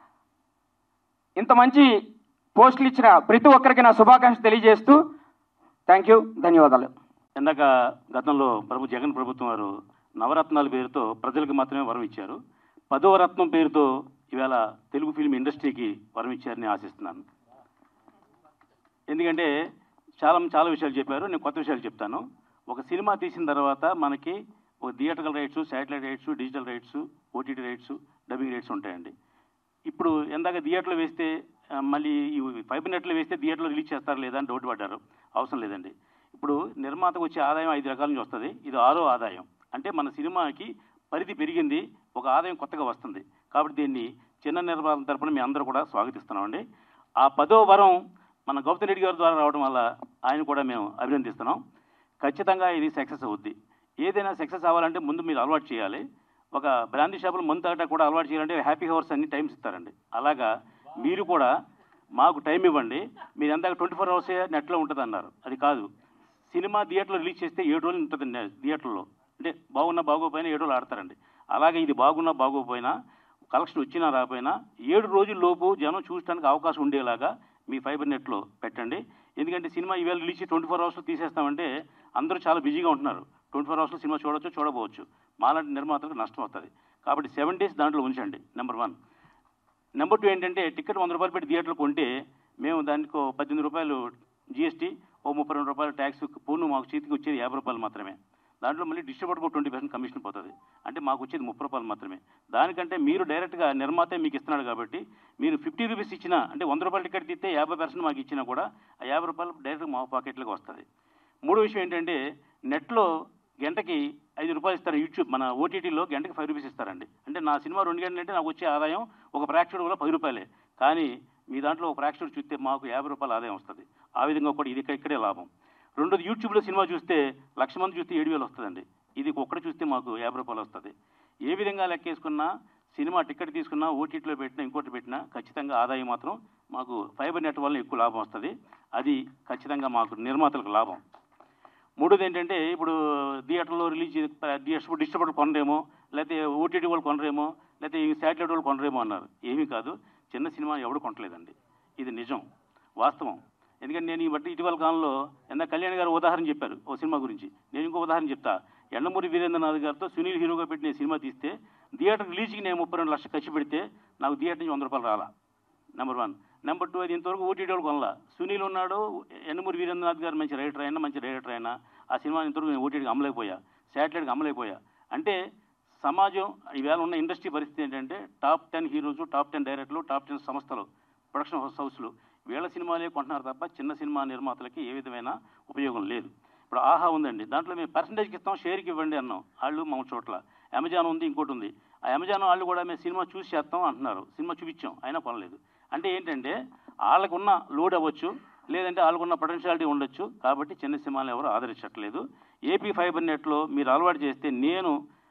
ఇంత మంచి పోస్టులు ఇచ్చిన ప్రతి ఒక్కరికి నా శుభాకాంక్షలు తెలియజేస్తూ థ్యాంక్ యూ ధన్యవాదాలు ఇందాక గతంలో ప్రభు జగన్ ప్రభుత్వం వారు నవరత్నాల పేరుతో ప్రజలకు మాత్రమే వరం ఇచ్చారు పదవ రత్నం పేరుతో ఇవాళ తెలుగు ఫిల్మ్ ఇండస్ట్రీకి వరం ఇచ్చారని ఆశిస్తున్నాను ఎందుకంటే చాలా చాలా విషయాలు చెప్పారు నేను కొత్త విషయాలు చెప్తాను ఒక సినిమా తీసిన తర్వాత మనకి ఒక theatrical rights satellite rights digital rights OTT rights dubbing rights ఉంటాయండి ఇప్పుడు ఎందాక థియేటర్లో వేస్తే ఆ, మళ్ళీ ఈ ఫైబర్ నెట్లో వేస్తే థియేటర్లో రిలీజ్ చేస్తారు లేదా అని డౌట్ పడ్డారు అవసరం లేదండి ఇప్పుడు నిర్మాతకు వచ్చే ఆదాయం ఐదు రకాల నుంచి వస్తుంది ఇది ఆరో ఆదాయం అంటే మన సినిమాకి పరిధి పెరిగింది ఒక ఆదాయం కొత్తగా వస్తుంది కాబట్టి దీన్ని చిన్న నిర్మాత తరపున మీ అందరూ కూడా స్వాగతిస్తున్నామండి ఆ పదో వరం మన గౌతమ్ రెడ్డి గారి ద్వారా రావడం వల్ల ఆయన కూడా మేము అభినందిస్తున్నాం ఖచ్చితంగా ఇది సక్సెస్ అవుద్ది ఏదైనా సక్సెస్ అవ్వాలంటే ముందు మీరు అలవాటు చేయాలి ఒక బ్రాందీ షాపులు మందు తాగటం కూడా అలవాటు చేయాలంటే హ్యాపీ హవర్స్ అన్ని టైమ్స్ ఇస్తారండి అలాగా మీరు కూడా మాకు టైం ఇవ్వండి మీరు ఎంత ట్వంటీ ఫోర్ అవర్స్ నెట్లో ఉంటుంది అన్నారు అది కాదు సినిమా థియేటర్లో రిలీజ్ చేస్తే ఏడు రోజులు ఉంటుంది థియేటర్లో అంటే బాగున్నా బాగోపోయినా ఏడు రోజులు ఆడతారండి అలాగే ఇది బాగున్నా బాగోపోయినా కలెక్షన్ వచ్చినా రాకపోయినా ఏడు రోజుల లోపు జనం చూడటానికి అవకాశం ఉండేలాగా మీ ఫైబర్ నెట్లో పెట్టండి ఎందుకంటే సినిమా ఈవేళ రిలీజ్ ట్వంటీ ఫోర్ అవర్స్లో తీసేస్తామంటే అందరూ చాలా బిజీగా ఉంటున్నారు ట్వంటీ ఫోర్ అవర్స్లో సినిమా చూడొచ్చు చూడబోవచ్చు మాలాంటి నిర్మాతలకు నష్టం వస్తుంది కాబట్టి సెవెన్ డేస్ దాంట్లో ఉంచండి నెంబర్ వన్ నెంబర్ టూ ఏంటంటే టికెట్ వంద రూపాయలు పెట్టి థియేటర్లో కొంటే మేము దానికి ఓ పద్దెనిమిది రూపాయలు జిఎస్టీ ఓ ముప్పై రెండు రూపాయలు ట్యాక్స్ పోను మాకు చేతికి వచ్చేది యాభై రూపాయలు మాత్రమే దాంట్లో మళ్ళీ డిస్ట్రిబ్యూటర్కి ట్వంటీ పర్సెంట్ కమిషన్ పోతుంది అంటే మాకు వచ్చేది ముప్పై రూపాయలు మాత్రమే దానికంటే మీరు డైరెక్ట్గా నిర్మాతే మీకు ఇస్తున్నాడు కాబట్టి మీరు ఫిఫ్టీ రూపీస్ ఇచ్చినా అంటే వంద రూపాయల టికెట్ తీస్తే యాభై పర్సెంట్ మాకు ఇచ్చినా కూడా ఆ యాభై రూపాయలు డైరెక్ట్గా మా పాకెట్లోకి వస్తుంది మూడో విషయం ఏంటంటే నెట్లో గంటకి ఐదు రూపాయలు ఇస్తారు యూట్యూబ్ మన ఓటీటీలో గంటకి ఫైవ్ రూపీస్ ఇస్తారండి అంటే నా సినిమా రెండు గంటలు అంటే నాకు వచ్చే ఆదాయం ఒక ప్రేక్షకుడు కూడా పది రూపాయలే కానీ మీ దాంట్లో ఒక ప్రేక్షకుడు చూస్తే మాకు యాభై రూపాయల ఆదాయం వస్తుంది ఆ విధంగా కూడా ఇది ఇక్కడ- ఇక్కడే లాభం రెండోది యూట్యూబ్లో సినిమా చూస్తే లక్ష మంది చూస్తే ఏడు వేలు వస్తుందండి ఇది ఒక్కటి చూస్తే మాకు యాభై రూపాయలు వస్తుంది ఏ విధంగా లెక్కేసుకున్నా సినిమా టికెట్ తీసుకున్నా ఓటీటీలో పెట్టినా ఇంకోటి పెట్టినా ఖచ్చితంగా ఆదాయం మాత్రం మాకు ఫైబర్ నెట్ వల్ల ఎక్కువ లాభం వస్తుంది అది ఖచ్చితంగా మాకు నిర్మాతలకు లాభం మూడోది ఏంటంటే ఇప్పుడు థియేటర్లో రిలీజ్ డిస్ట్రిబ్యూటర్ డిస్ట్రిబ్యూటర్ కొనరేమో లేకపోతే ఓటీటీ వాళ్ళు కొనరేమో లేకపోతే ఈ శాటిలైట్ వాళ్ళు కొనరేమో అన్నారు ఏమీ కాదు చిన్న సినిమా ఎవడు కొనట్లేదండి ఇది నిజం వాస్తవం ఎందుకంటే నేను ఈ బట్టి ఇటీవల కాలంలో ఎంత కళ్యాణ్ గారు ఉదాహరణ చెప్పారు ఓ సినిమా గురించి నేను ఇంకో ఉదాహరణ చెప్తా ఎండమూరి వీరేంద్రనాథ్ గారితో సునీల్ హీరోగా పెట్టిన ఈ సినిమా తీస్తే థియేటర్ రిలీజ్కి నేను ముప్పై రెండు లక్షలు ఖర్చు పెడితే నాకు థియేటర్ నుంచి వంద రూపాయలు రాలా నెంబర్ వన్ నెంబర్ టూ అది ఇంతవరకు ఓటీటీ వాళ్ళు కొనలా సునీల్ ఉన్నాడు ఎండమూరి వీరేంద్రనాథ్ గారు మంచి రైటర్ అయినా మంచి డైరెక్టర్ అయినా ఆ సినిమా ఇంతవరకు నేను ఓటీటీకి అమ్మలేకపోయా శాటిలైట్కి అమ్మలేకపోయా అంటే సమాజం ఈవేళ ఉన్న ఇండస్ట్రీ పరిస్థితి ఏంటంటే top ten heroes top ten డైరెక్టర్లు టాప్ టెన్ సంస్థలు ప్రొడక్షన్ హౌస్ హౌస్లు వీళ్ళ సినిమాలే కొంటున్నారు తప్ప చిన్న సినిమా నిర్మాతలకి ఏ విధమైన ఉపయోగం లేదు ఇప్పుడు ఆహా ఉందండి దాంట్లో మేము పర్సంటేజ్కి ఇస్తాం షేర్కి ఇవ్వండి అన్నాం వాళ్ళు మా చోట్ల అమెజాన్ ఉంది ఇంకోటి ఉంది ఆ అమెజాన్ వాళ్ళు కూడా మేము సినిమా చూసి చేస్తాం అంటున్నారు సినిమా చూపించాం అయినా కొనలేదు అంటే ఏంటంటే వాళ్ళకున్న లోడ్ అవ్వచ్చు లేదంటే వాళ్ళకున్న పొటెన్షియాలిటీ ఉండొచ్చు కాబట్టి చిన్న సినిమాలు ఎవరు ఆదరించట్లేదు ఏపీ ఫైబర్ నెట్లో మీరు అలవాటు చేస్తే నేను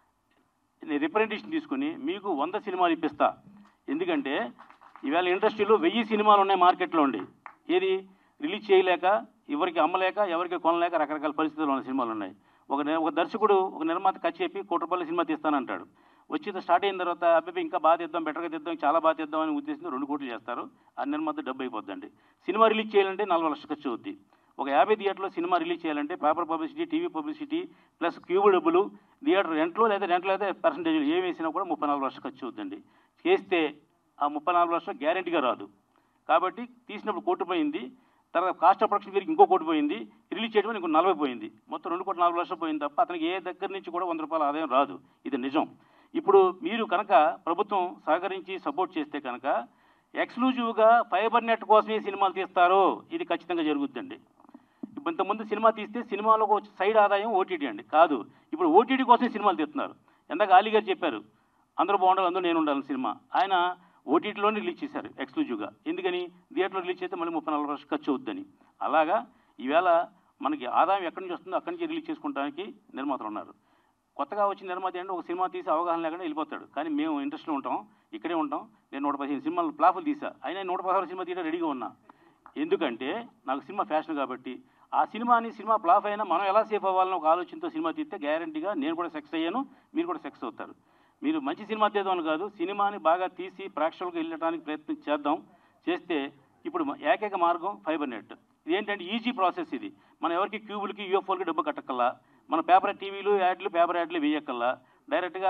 రిప్రజెంటేషన్ తీసుకుని మీకు వంద సినిమాలు ఇప్పిస్తా ఎందుకంటే ఇవాళ ఇండస్ట్రీలో వెయ్యి సినిమాలు ఉన్నాయి మార్కెట్లో ఉండి ఏది రిలీజ్ చేయలేక ఎవరికి అమ్మలేక ఎవరికి కొనలేక రకరకాల పరిస్థితులు ఉన్న సినిమాలు ఉన్నాయి ఒక ని- ఒక దర్శకుడు ఒక నిర్మాత ఖర్చు చెప్పి కోటి రూపాయల సినిమా తీస్తానంటాడు వచ్చి స్టార్ట్ అయిన తర్వాత అబ్బాయి ఇంకా బాగా తీద్దాం బెటర్గా తీద్దాం చాలా బాగా తీద్దాం అని ఉద్దేశంతో రెండు కోట్లు చేస్తారు ఆ నిర్మాత డబ్బు అయిపోద్దండి సినిమా రిలీజ్ చేయాలంటే నలభై లక్షలు ఖర్చు అవుద్ది ఒక యాభై థియేటర్లో సినిమా రిలీజ్ చేయాలంటే paper publicity TV publicity plus cube డబ్బులు థియేటర్ రెంట్లో లేదా రెంట్లో అయితే పర్సంటేజ్ ఏం వేసినా కూడా ముప్పై నాలుగు లక్షలు ఖర్చు అవుతుందండి చేస్తే ఆ ముప్పై నాలుగు లక్షలు గ్యారంటీగా రాదు కాబట్టి తీసినప్పుడు కోటి పోయింది తర్వాత కాస్ట్ ఆఫ్ ప్రొడక్షన్ పేరుకి ఇంకో కోటి పోయింది రిలీజ్ చేయడం ఇంకో నలభై పోయింది మొత్తం రెండు కోటి నాలుగు లక్షలు పోయింది తప్ప అతనికి ఏ దగ్గర నుంచి కూడా వంద రూపాయల ఆదాయం రాదు ఇది నిజం ఇప్పుడు మీరు కనుక ప్రభుత్వం సహకరించి సపోర్ట్ చేస్తే కనుక ఎక్స్క్లూజివ్గా ఫైబర్ నెట్ కోసమే సినిమాలు తీస్తారు ఇది ఖచ్చితంగా జరుగుద్దండి ఇప్పుడు ఇంతకుముందు సినిమా తీస్తే సినిమాలో ఒక సైడ్ ఆదాయం ఓటీటీ అండి కాదు ఇప్పుడు ఓటీటీ కోసమే సినిమాలు తీస్తున్నారు ఎందాక అలీ గారు చెప్పారు అందరూ బాగుండాలి అందరూ నేను ఉండాలి సినిమా ఆయన ఓటీటీలోనే రిలీజ్ చేశారు ఎక్స్క్లూజివ్గా ఎందుకని థియేటర్లో రిలీజ్ చేస్తే మళ్ళీ ముప్పై నలభై లక్షలు ఖర్చు అవుద్దని అలాగా ఈవేళ మనకి ఆదాయం ఎక్కడి నుంచి వస్తుందో అక్కడి నుంచి రిలీజ్ చేసుకోవడానికి నిర్మాతలు ఉన్నారు కొత్తగా వచ్చిన నిర్మాత ఏంటంటే ఒక సినిమా తీసి అవగాహన లేకుండా వెళ్ళిపోతాడు కానీ మేము ఇంట్రెస్ట్లో ఉంటాం ఇక్కడే ఉంటాం నేను నూట పదిహేను సినిమాలు ప్లాఫులు తీసా అయినా నూట పదహారు సినిమా తీయడం రెడీగా ఉన్నా ఎందుకంటే నాకు సినిమా ఫ్యాషన్ కాబట్టి ఆ సినిమాని సినిమా ఫ్లాప్ అయినా మనం ఎలా సేఫ్ అవ్వాలని ఒక ఆలోచనతో సినిమా తీస్తే గ్యారంటీగా నేను కూడా సెక్స్ అయ్యాను మీరు కూడా సెక్స్ అవుతారు మీరు మంచి సినిమా తీద్దామని కాదు సినిమాని బాగా తీసి ప్రేక్షకులకు వెళ్ళడానికి ప్రయత్నం చేద్దాం చేస్తే ఇప్పుడు మ- ఏకైక మార్గం ఫైబర్ నెట్ ఇదేంటంటే ఈజీ ప్రాసెస్ ఇది మనం ఎవరికి క్యూబులకి యూఎఫ్ఓలకి డబ్బు కట్టక్కల్లా మన పేపర్ టీవీలు యాడ్లు పేపర్ యాడ్లు వేయక్కల్లా డైరెక్ట్గా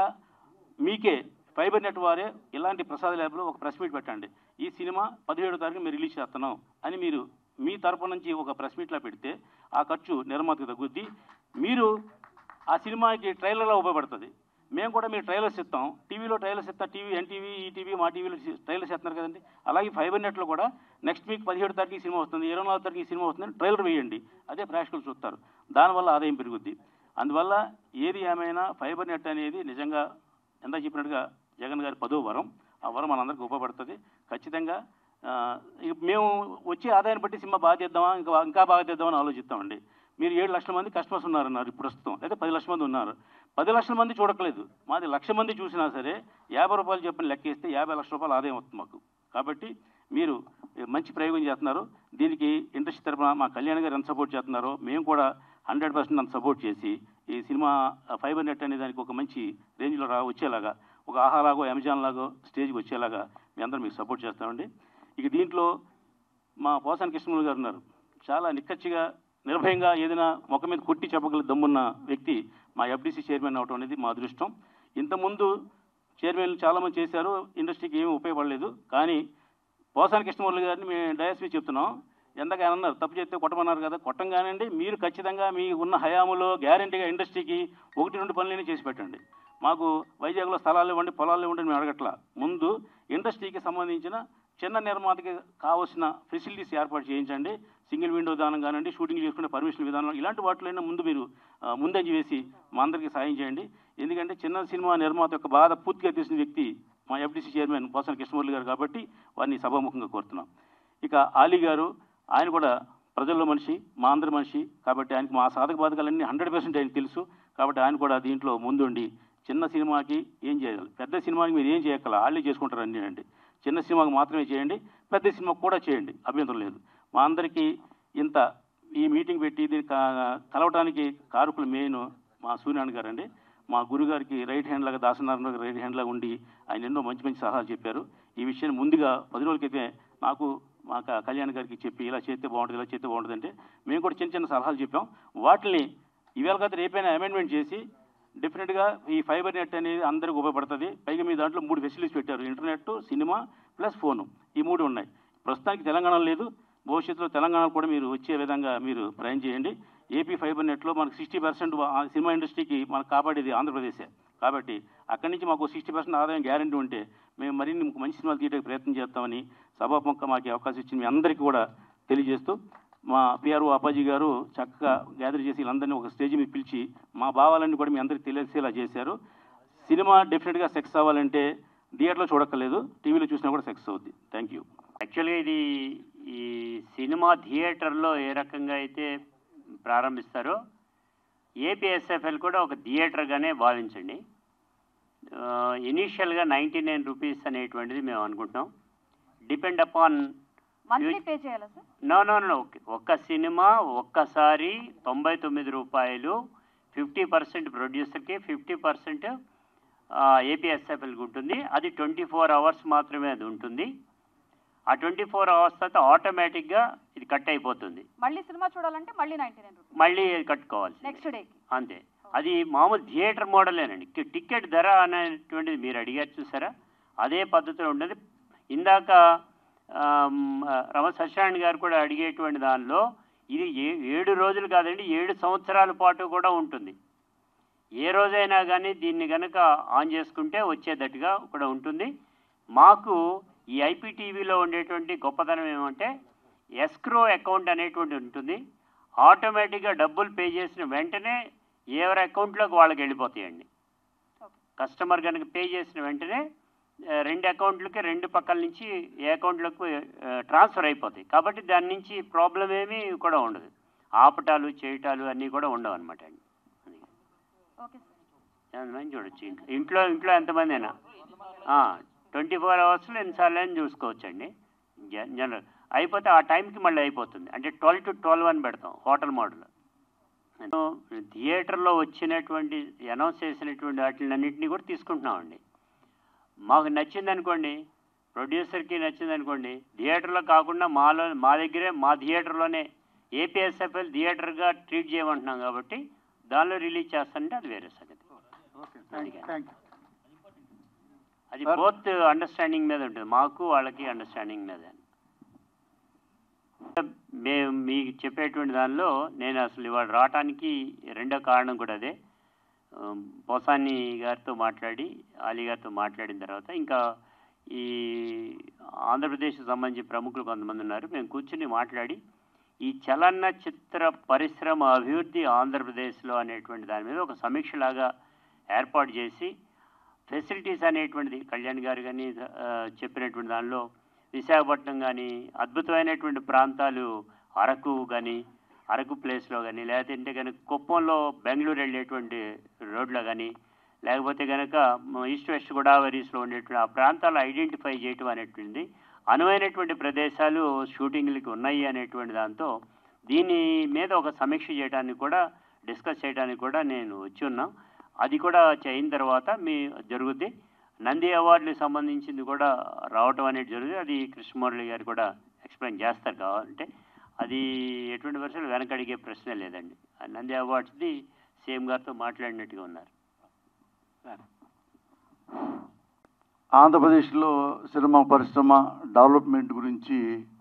మీకే ఫైబర్ నెట్ వారే ఇలాంటి ప్రసాద్ ల్యాబ్లో ఒక ప్రెస్ మీట్ పెట్టండి ఈ సినిమా పదిహేడో తారీఖు మేము రిలీజ్ చేస్తున్నాం అని మీరు మీ తరపు నుంచి ఒక ప్రెస్ మీట్లో పెడితే ఆ ఖర్చు నిర్మాతకు తగ్గుద్ది మీరు ఆ సినిమాకి ట్రైలర్లో ఉపయోగపడుతుంది మేము కూడా మీరు ట్రైలర్స్ ఇస్తాం టీవీలో ట్రైలర్స్ ఇస్తాం టీవీ ఎన్టీవీ ఈటీవీ మా టీవీలో ట్రైలర్స్ ఇస్తున్నారు కదండి అలాగే ఫైబర్ నెట్లో కూడా నెక్స్ట్ వీక్ పదిహేడు తారీఖు ఈ సినిమా వస్తుంది ఇరవై నాలుగు తారీఖు ఈ సినిమా వస్తుంది ట్రైలర్ వేయండి అదే ప్రేక్షకులు చూస్తారు దానివల్ల ఆదాయం పెరుగుద్ది అందువల్ల ఏది ఏమైనా ఫైబర్ నెట్ అనేది నిజంగా ఎంత చెప్పినట్టుగా జగన్ గారి పదో వరం ఆ వరం మనందరికీ ఉపయోగపడుతుంది ఖచ్చితంగా ఆ, ఇక మేము వచ్చే ఆదాయాన్ని బట్టి సినిమా బాగా చేద్దామా ఇంకా ఇంకా బాగా చేద్దామని ఆలోచిస్తామండి మీరు ఏడు లక్షల మంది కస్టమర్స్ ఉన్నారన్నారు ఇప్పుడు ప్రస్తుతం లేదా పది లక్షల మంది ఉన్నారు పది లక్షల మంది చూడట్లేదు మాది లక్ష మంది చూసినా సరే యాభై రూపాయలు చెప్పిన లెక్క ఇస్తే యాభై లక్షల రూపాయలు ఆదాయం వస్తుంది మాకు కాబట్టి మీరు మంచి ప్రయోగం చేస్తున్నారు దీనికి ఇండస్ట్రీ తరఫున మా కళ్యాణ్ గారు ఎంత సపోర్ట్ చేస్తున్నారో మేము కూడా హండ్రెడ్ పర్సెంట్ అంత సపోర్ట్ చేసి ఈ సినిమా ఫైబర్ నెట్ అనే దానికి ఒక మంచి రేంజ్లో రా వచ్చేలాగా ఒక ఆహాలాగో అమెజాన్ లాగో స్టేజ్కి వచ్చేలాగా మీ అందరం మీకు సపోర్ట్ చేస్తామండి ఇక దీంట్లో మా పోసాని కృష్ణమూర్తి గారు ఉన్నారు చాలా నిక్కచ్చిగా నిర్భయంగా ఏదైనా ముఖం మీద కొట్టి చెప్పగల దమ్మున్న వ్యక్తి మా ఎఫ్డీసీ చైర్మన్ అవటం అనేది మా అదృష్టం ఇంతకుముందు చైర్మన్లు చాలామంది చేశారు ఇండస్ట్రీకి ఏమీ ఉపయోగపడలేదు కానీ పోసాని కృష్ణమూర్తి గారిని మేము డయాస్ మీద చెప్తున్నాం ఎంతగా అన్నారు తప్పు చేస్తే కొట్టమన్నారు కదా కొట్టంగానండి మీరు ఖచ్చితంగా మీ ఉన్న హయాములో గ్యారంటీగా ఇండస్ట్రీకి ఒకటి రెండు పనులనే చేసి పెట్టండి మాకు వైజాగ్లో స్థలాలు ఇవ్వండి పొలాలు ఇవ్వండి అని మేము అడగట్లా ముందు ఇండస్ట్రీకి సంబంధించిన చిన్న నిర్మాతకి కావాల్సిన ఫెసిలిటీస్ ఏర్పాటు చేయించండి సింగిల్ విండో విధానం కానివ్వండి షూటింగ్ చేసుకునే పర్మిషన్ విధానం ఇలాంటి వాటిలో ముందు మీరు ఆ, ముందంజ వేసి మా అందరికీ సాయం చేయండి ఎందుకంటే చిన్న సినిమా నిర్మాత యొక్క బాధ పూర్తిగా తెలిసిన వ్యక్తి మా ఎఫ్డీసీ చైర్మన్ పోసాని కృష్ణమూర్తి గారు కాబట్టి వారిని సభాముఖంగా కోరుతున్నాం ఇక ఆలీ గారు ఆయన కూడా ప్రజల్లో మనిషి మా అందరి మనిషి కాబట్టి ఆయనకి మా సాధక బాధకాలన్నీ హండ్రెడ్ పర్సెంట్ ఆయన తెలుసు కాబట్టి ఆయన కూడా దీంట్లో ముందుండి చిన్న సినిమాకి ఏం చేయాలి పెద్ద సినిమాకి మీరు ఏం చేయక్కల వాళ్ళే చేసుకుంటారు అన్నీ అండి చిన్న సినిమాకి మాత్రమే చేయండి పెద్ద సినిమాకి కూడా చేయండి అభ్యంతరం లేదు మా అందరికీ ఇంత ఈ మీటింగ్ పెట్టి దీన్ని కా- కలవటానికి కారకులు మెయిన్ మా సూర్యనారాయణ గారు అండి మా గురుగారికి రైట్ హ్యాండ్ లాగా దాసనారాయణ గారు రైట్ హ్యాండ్ లాగా ఉండి ఆయన ఎన్నో మంచి మంచి సలహాలు చెప్పారు ఈ విషయాన్ని ముందుగా పది రోజుల క్రితమే నాకు మా క- కళ్యాణ్ గారికి చెప్పి ఇలా చేస్తే బాగుంటుంది ఇలా చేస్తే బాగుంటుంది అంటే మేము కూడా చిన్న చిన్న సలహాలు చెప్పాం వాటిని ఈవేళ కాదు రేపైనా అమెండ్మెంట్ చేసి డెఫినెట్గా ఈ ఫైబర్ నెట్ అనేది అందరికి ఉపయోగపడుతుంది పైగా మీ దాంట్లో మూడు ఫెసిలిటీస్ పెట్టారు ఇంటర్నెట్ సినిమా ప్లస్ ఫోను ఈ మూడు ఉన్నాయి ప్రస్తుతానికి తెలంగాణ లేదు భవిష్యత్తులో తెలంగాణ కూడా మీరు వచ్చే విధంగా మీరు ప్రయాణం చేయండి ఏపీ ఫైబర్ నెట్లో మనకు సిక్స్టీ పర్సెంట్ సినిమా ఇండస్ట్రీకి మనకు కాపాడేది ఆంధ్రప్రదేశే కాబట్టి అక్కడి నుంచి మాకు సిక్స్టీ పర్సెంట్ ఆదాయం గ్యారంటీ ఉంటే మేము మరిన్ని మంచి సినిమాలు తీయడానికి ప్రయత్నం చేస్తామని సభాముఖంగా మాకు ఈ అవకాశం ఇచ్చింది మీ అందరికీ కూడా తెలియజేస్తూ మా పిఆర్ఓ అప్పాజీ గారు చక్కగా గ్యాదర్ చేసి వీళ్ళందరినీ ఒక స్టేజ్ మీద పిలిచి మా భావాలన్నీ కూడా మీ అందరికీ తెలిసేలా చేశారు సినిమా డెఫినెట్గా సెక్స్ అవ్వాలంటే థియేటర్లో చూడక్కర్లేదు టీవీలో చూసినా కూడా సెక్స్ అవుద్ది థ్యాంక్ యూ యాక్చువల్గా ఇది ఈ సినిమా థియేటర్లో ఏ రకంగా అయితే ప్రారంభిస్తారో ఏపీఎస్ఎఫ్ఎల్ కూడా ఒక థియేటర్గానే భావించండి ఇనీషియల్గా నైంటీ నైన్ రూపీస్ అనేటువంటిది మేము అనుకుంటున్నాం డిపెండ్ అపాన్ మంత్లీ పే చేయాలా sir no no no okay ఒక్క సినిమా ఒక్కసారి తొంభై తొమ్మిది రూపాయలు ఫిఫ్టీ పర్సెంట్ ప్రొడ్యూసర్కి ఫిఫ్టీ పర్సెంట్ ఏపీఎస్ఎఫ్ఎల్కి ఉంటుంది అది ట్వంటీ ఫోర్ అవర్స్ మాత్రమే అది ఉంటుంది ఆ ట్వంటీ ఫోర్ అవర్స్ తర్వాత ఆటోమేటిక్గా ఇది కట్ అయిపోతుంది మళ్ళీ సినిమా చూడాలంటే మళ్ళీ నైన్టీ నైన్ రూపీస్ మళ్ళీ అది కట్టుకోవాలి నెక్స్ట్ డేకి అంతే అది మామూలు థియేటర్ మోడలేనండి కి- టికెట్ ధర అనేటువంటిది మీరు అడిగారు చూసారా అదే పద్ధతిలో ఉండేది ఇందాక ఆమ్, రమ సత్యనారాయణ గారు కూడా అడిగేటువంటి దానిలో ఇది ఏ ఏడు రోజులు కాదండి ఏడు సంవత్సరాల పాటు కూడా ఉంటుంది ఏ రోజైనా కానీ దీన్ని కనుక ఆన్ చేసుకుంటే వచ్చేటట్టుగా కూడా ఉంటుంది మాకు ఈ ఐపీటీవీలో ఉండేటువంటి గొప్పతనం ఏమంటే ఎస్క్రో అకౌంట్ అనేటువంటి ఉంటుంది ఆటోమేటిక్గా డబ్బులు పే చేసిన వెంటనే ఎవరి అకౌంట్లోకి వాళ్ళకి వెళ్ళిపోతాయండి కస్టమర్ కనుక పే చేసిన వెంటనే ఆ, రెండు అకౌంట్లకి రెండు పక్కల నుంచి ఏ అకౌంట్లకు ట్రాన్స్ఫర్ అయిపోతాయి కాబట్టి దాని నుంచి ప్రాబ్లం ఏమీ కూడా ఉండదు ఆపటాలు చేయటాలు అన్నీ కూడా ఉండవు అనమాట అండి అది. ఓకే సార్ ఎంతమంది చూడొచ్చు ఇంట్లో ఇంట్లో ఇంట్లో ఎంతమంది అయినా ట్వంటీ ఫోర్ అవర్స్లో ఎన్నిసార్లు అయినా చూసుకోవచ్చండి జ- జనరల్ అయిపోతే ఆ టైంకి మళ్ళీ అయిపోతుంది అంటే ట్వెల్వ్ టు ట్వెల్వ్ అని పెడతాం హోటల్ మోడల్ థియేటర్లో వచ్చినటువంటి అనౌన్స్ చేసినటువంటి వాటిలన్నింటినీ కూడా తీసుకుంటున్నామండి మాకు నచ్చింది అనుకోండి ప్రొడ్యూసర్కి నచ్చింది అనుకోండి థియేటర్లో కాకుండా మాలో మా దగ్గరే మా థియేటర్లోనే ఏపీఎస్ఎఫ్ఎల్ థియేటర్గా ట్రీట్ చేయమంటున్నాం కాబట్టి దానిలో రిలీజ్ చేస్తానంటే అది వేరే సంగతి ఓకే థ్యాంక్ థ్యాంక్ యూ అది బోత్ అండర్స్టాండింగ్ మీద ఉంటుంది మాకు వాళ్ళకి అండర్స్టాండింగ్ మీద మేము మీకు చెప్పేటువంటి దానిలో నేను అసలు ఇవాళ రావటానికి రెండో కారణం కూడా అదే ఉమ్, పోసాని గారితో మాట్లాడి అలీ గారితో మాట్లాడిన తర్వాత ఇంకా ఈ ఆంధ్రప్రదేశ్కి సంబంధించి ప్రముఖులు కొంతమంది ఉన్నారు మేము కూర్చుని మాట్లాడి ఈ చలనచిత్ర పరిశ్రమ అభివృద్ధి ఆంధ్రప్రదేశ్లో అనేటువంటి దాని మీద ఒక సమీక్షలాగా ఏర్పాటు చేసి ఫెసిలిటీస్ అనేటువంటిది కళ్యాణ్ గారు కానీ ఆ, చెప్పినటువంటి దానిలో విశాఖపట్నం కానీ అద్భుతమైనటువంటి ప్రాంతాలు అరకు కానీ అరకు ప్లేస్లో కానీ లేకపోతే కనుక కుప్పంలో బెంగళూరు వెళ్ళేటువంటి రోడ్లో కానీ లేకపోతే కనుక ఈస్ట్ వెస్ట్ గోదావరీస్లో ఉండేటువంటి ఆ ప్రాంతాలు ఐడెంటిఫై చేయటం అనేటువంటిది అనువైనటువంటి ప్రదేశాలు షూటింగ్లకి ఉన్నాయి అనేటువంటి దాంతో దీని మీద ఒక సమీక్ష చేయడానికి కూడా డిస్కస్ చేయడానికి కూడా నేను వచ్చి ఉన్నాం అది కూడా అయిన తర్వాత మీ జరుగుద్ది నంది అవార్డులకు సంబంధించింది కూడా రావటం అనేది జరుగుతుంది అది కృష్ణమురళి గారు కూడా ఎక్స్ప్లెయిన్ చేస్తారు కావాలంటే అది ఎటువంటి వర్షాలు వెనకడిగే ప్రశ్నే లేదండి ఆ నంది అవార్డ్స్ది సీఎం గారితో మాట్లాడినట్టుగా ఉన్నారు ఆంధ్రప్రదేశ్లో సినిమా పరిశ్రమ డెవలప్మెంట్ గురించి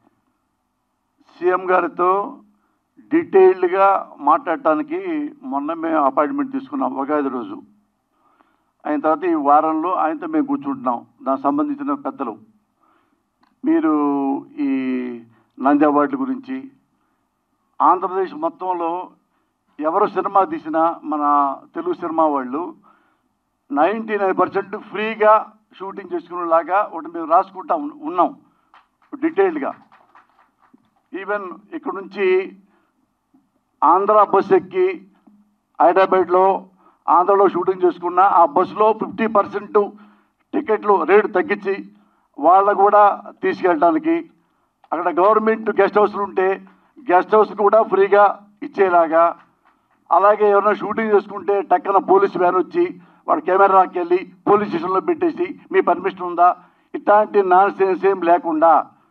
సీఎం గారితో డీటెయిల్డ్గా మాట్లాడటానికి మొన్న మేము అపాయింట్మెంట్ తీసుకున్నాం ఉగాది రోజు అయిన తర్వాత ఈ వారంలో ఆయనతో మేము కూర్చుంటున్నాం దానికి సంబంధించిన పెద్దలు మీరు ఈ నంది అవార్డుల గురించి ఆంధ్రప్రదేశ్ మొత్తంలో ఎవరు సినిమా తీసినా మన తెలుగు సినిమా వాళ్ళు నైంటీ నైన్ పర్సెంట్ ఫ్రీగా షూటింగ్ చేసుకునేలాగా ఒకటి మేము రాసుకుంటా ఉన్- ఉన్నాం డీటెయిల్డ్గా ఈవెన్ ఇక్కడ నుంచి ఆంధ్ర బస్ ఎక్కి హైదరాబాద్లో ఆంధ్రలో షూటింగ్ చేసుకున్న ఆ బస్సులో ఫిఫ్టీ పర్సెంట్ టికెట్లు రేటు తగ్గించి వాళ్ళకు కూడా తీసుకెళ్ళడానికి అక్కడ గవర్నమెంట్ గెస్ట్ హౌస్లు ఉంటే గెస్ట్ హౌస్ కూడా ఫ్రీగా ఇచ్చేలాగా అలాగే ఎవరైనా షూటింగ్ చేసుకుంటే టక్కన పోలీస్ వ్యాన్ వచ్చి వాడు కెమెరాకి వెళ్ళి పోలీస్ స్టేషన్లో పెట్టేసి మీ పర్మిషన్ ఉందా ఇట్లాంటి నాన్ సెన్స్ ఏం లేకుండా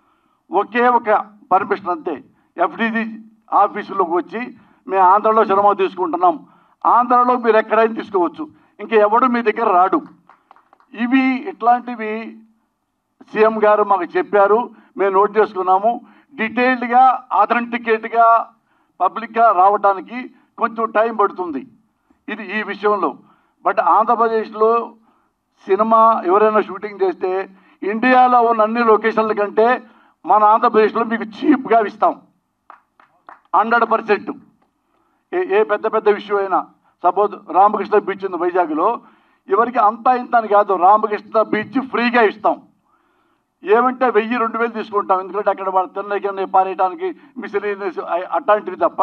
ఒకే ఒక పర్మిషన్ అంతే ఎఫ్డిసి ఆఫీసులోకి వచ్చి మేము ఆంధ్రలో సినిమా తీసుకుంటున్నాం ఆంధ్రలో మీరు ఎక్కడైనా తీసుకోవచ్చు ఇంకా ఎవడు మీ దగ్గర రాడు ఇవి ఇట్లాంటివి సీఎం గారు మాకు చెప్పారు మేము నోట్ చేసుకున్నాము డీటెయిల్డ్గా అథెంటికేట్గా పబ్లిక్గా రావడానికి కొంచెం టైం పడుతుంది ఇది ఈ విషయంలో బట్ ఆంధ్రప్రదేశ్లో సినిమా ఎవరైనా షూటింగ్ చేస్తే ఇండియాలో ఉన్న అన్ని లొకేషన్ల కంటే మన ఆంధ్రప్రదేశ్లో మీకు చీప్గా ఇస్తాం హండ్రెడ్ పర్సెంట్ ఏ ఏ పెద్ద పెద్ద విషయం అయినా సపోజ్ రామకృష్ణ బీచ్ ఉంది వైజాగ్లో ఎవరికి అంతా ఇంత అని కాదు రామకృష్ణ బీచ్ ఫ్రీగా ఇస్తాం ఏమంటే వెయ్యి రెండు వేలు తీసుకుంటాం ఎందుకంటే అక్కడ వాళ్ళు తిన్నకి పారేయడానికి మిసిలీనెస్ అట్లాంటివి తప్ప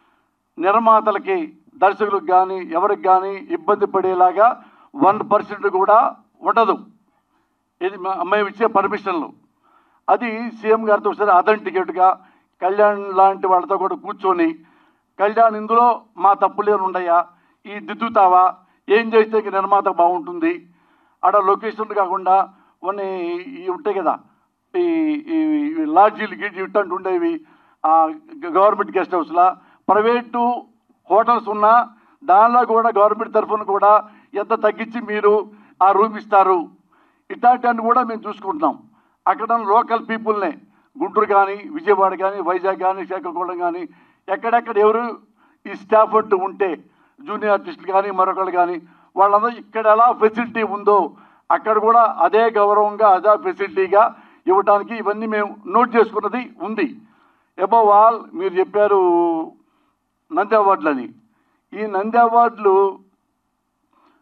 నిర్మాతలకి దర్శకులకు కానీ ఎవరికి కానీ ఇబ్బంది పడేలాగా వన్ పర్సెంట్ కూడా ఉండదు ఇది మా- మేము ఇచ్చే పర్మిషన్లు అది సీఎం గారితో ఒకసారి అథెంటికేట్గా కళ్యాణ్ లాంటి వాళ్ళతో కూడా కూర్చొని కళ్యాణ్ ఇందులో మా తప్పులేని ఉండయా ఈ దిద్దుతావా ఏం చేస్తే ఇంక నిర్మాత బాగుంటుంది ఆడ లొకేషన్ కాకుండా కొన్ని ఇవి ఉంటాయి కదా ఈ ఈ ఈ లాడ్జీలు గిడ్జీ ఇట్లాంటి ఉండేవి ఆ గవర్నమెంట్ గెస్ట్ హౌస్లా ప్రైవేటు హోటల్స్ ఉన్నా దానిలో కూడా గవర్నమెంట్ తరఫున కూడా ఎంత తగ్గించి మీరు ఆ రూమ్ ఇస్తారు ఇట్లాంటివన్నీ కూడా మేము చూసుకుంటున్నాం అక్కడ లోకల్ పీపుల్నే గుంటూరు కానీ విజయవాడ కానీ వైజాగ్ కానీ శ్రీకాకుళం కానీ ఎక్కడెక్కడ ఎవరు ఈ స్టాఫ్ అంటూ ఉంటే జూనియర్ ఆర్టిస్టులు కానీ మరొకళ్ళు కానీ వాళ్ళందరూ ఇక్కడ ఎలా ఫెసిలిటీ ఉందో అక్కడ కూడా అదే గౌరవంగా అదే ఫెసిలిటీగా ఇవ్వడానికి ఇవన్నీ మేము నోట్ చేసుకున్నది ఉంది అబౌవ్ ఆల్ మీరు చెప్పారు నంది అవార్డులని ఈ నంది అవార్డులు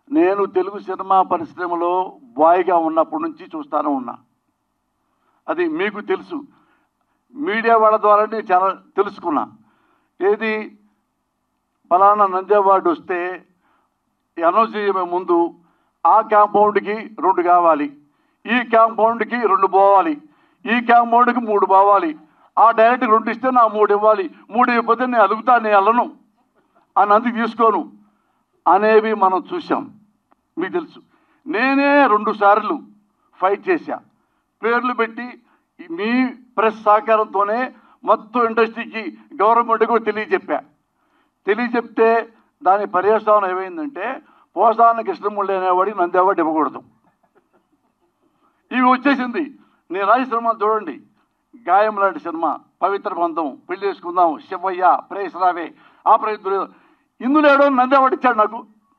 నేను తెలుగు సినిమా పరిశ్రమలో బాయ్గా ఉన్నప్పటి నుంచి చూస్తానే ఉన్నా అది మీకు తెలుసు మీడియా వాళ్ళ ద్వారానే చాలా తెలుసుకున్నా ఏది ఫలానా నంది అవార్డు వస్తే అనౌన్స్ చేయబోయే ముందు ఆ కాంపౌండ్కి రెండు కావాలి ఈ కాంపౌండ్కి రెండు పోవాలి ఈ కాంపౌండ్కి మూడు పోవాలి ఆ డైరెక్ట్ రెండు ఇస్తే నా మూడు ఇవ్వాలి మూడు ఇవ్వకపోతే నేను అలుగుతా నేను వెళ్ళను అని అందుకు తీసుకోను అనేవి మనం చూసాం మీకు తెలుసు నేనే రెండు సార్లు ఫైట్ చేశా పేర్లు పెట్టి మీ ప్రెస్ సహకారంతోనే మొత్తం ఇండస్ట్రీకి గవర్నమెంట్ కూడా తెలియజెప్పా తెలియజెప్తే దాని పర్యవసానం ఏమైందంటే పోసాన కృష్ణముళ్ళు అనేవాడికి నంది అవార్డు ఇవ్వకూడదు ఇవి వచ్చేసింది నేను రాజు సినిమా చూడండి గాయం లాంటి సినిమా పవిత్ర బంధం పెళ్లి చేసుకుందాం శివయ్య ప్రేస్ రావే ఆ ప్రయత్నం ఇందులో ఏడో నంది అవార్డు ఇచ్చాడు నాకు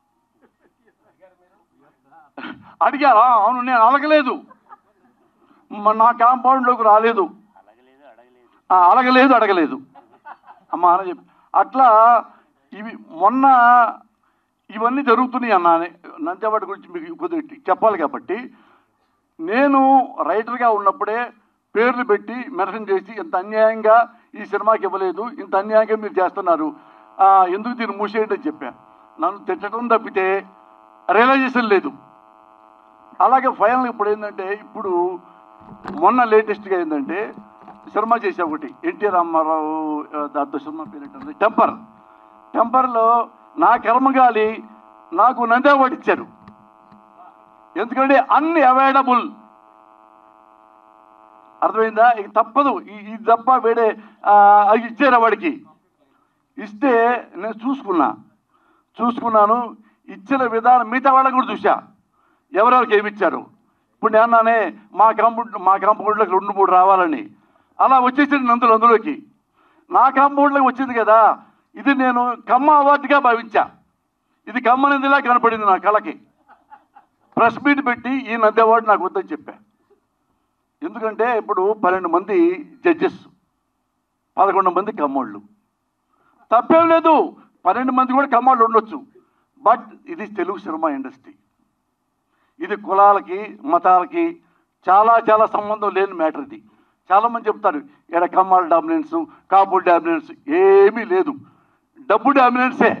అడిగారా అవును నేను అడగలేదు మ- నా కాంపౌండ్లోకి రాలేదు ఆ, అడగలేదు అడగలేదు అమ్మ అని చెప్పి అట్లా ఇవి మొన్న ఇవన్నీ జరుగుతున్నాయి అన్న నంద్యావాడి గురించి మీకు కొద్దిగా చెప్పాలి కాబట్టి నేను రైటర్గా ఉన్నప్పుడే పేర్లు పెట్టి మెన్షన్ చేసి ఇంత అన్యాయంగా ఈ సినిమాకి ఇవ్వలేదు ఇంత అన్యాయంగా మీరు చేస్తున్నారు ఆ, ఎందుకు దీన్ని మూసేయండి అని చెప్పాను నన్ను తిట్టడం తప్పితే రియలైజేషన్ లేదు అలాగే ఫైనల్ ఇప్పుడు ఏంటంటే ఇప్పుడు మొన్న లేటెస్ట్గా ఏంటంటే సినిమా చేసా ఒకటి ఎన్టీ రామారావు ఆ, దాంతో సినిమా పేరు ఏంటంటే టెంపర్ టెంపర్లో నా కర్మగాలి నాకు నంది అవార్డు ఇచ్చారు ఎందుకంటే అన్ని అవైలబుల్ అర్థమైందా ఇక తప్పదు ఈ- ఇది తప్ప వేరే ఆ, అది ఇచ్చారు వాడికి ఇస్తే నేను చూసుకున్నా చూసుకున్నాను ఇచ్చిన విధానం మిగతా వాళ్ళని కూడా చూసా ఎవరెవరికి ఏమి ఇచ్చారు ఇప్పుడు నేను అన్నానే మా కాంపౌండ్ మా కాంపౌండ్లోకి రెండు మూడు రావాలని అలా వచ్చేసింది నందులు అందులోకి నా కాంపౌండ్లోకి వచ్చింది కదా ఇది నేను కమ్మ అవార్డుగా భావించా ఇది కమ్మనిదిలా కనపడింది నా కళకి ప్రెస్ మీట్ పెట్టి ఈ నంది అవార్డు నాకు వద్దని చెప్పా ఎందుకంటే ఇప్పుడు పన్నెండు మంది జడ్జెస్ పదకొండు మంది కమ్మోళ్ళు తప్పేం లేదు పన్నెండు మంది కూడా కమ్మోళ్ళు ఉండొచ్చు బట్ ఇది తెలుగు సినిమా ఇండస్ట్రీ ఇది కులాలకి మతాలకి చాలా చాలా సంబంధం లేని మ్యాటర్ ఇది చాలామంది చెప్తారు ఇక్కడ కమ్మాల డామినెన్స్ కాపుల్ డామినెన్స్ ఏమీ లేదు డబ్బు డామినెన్సే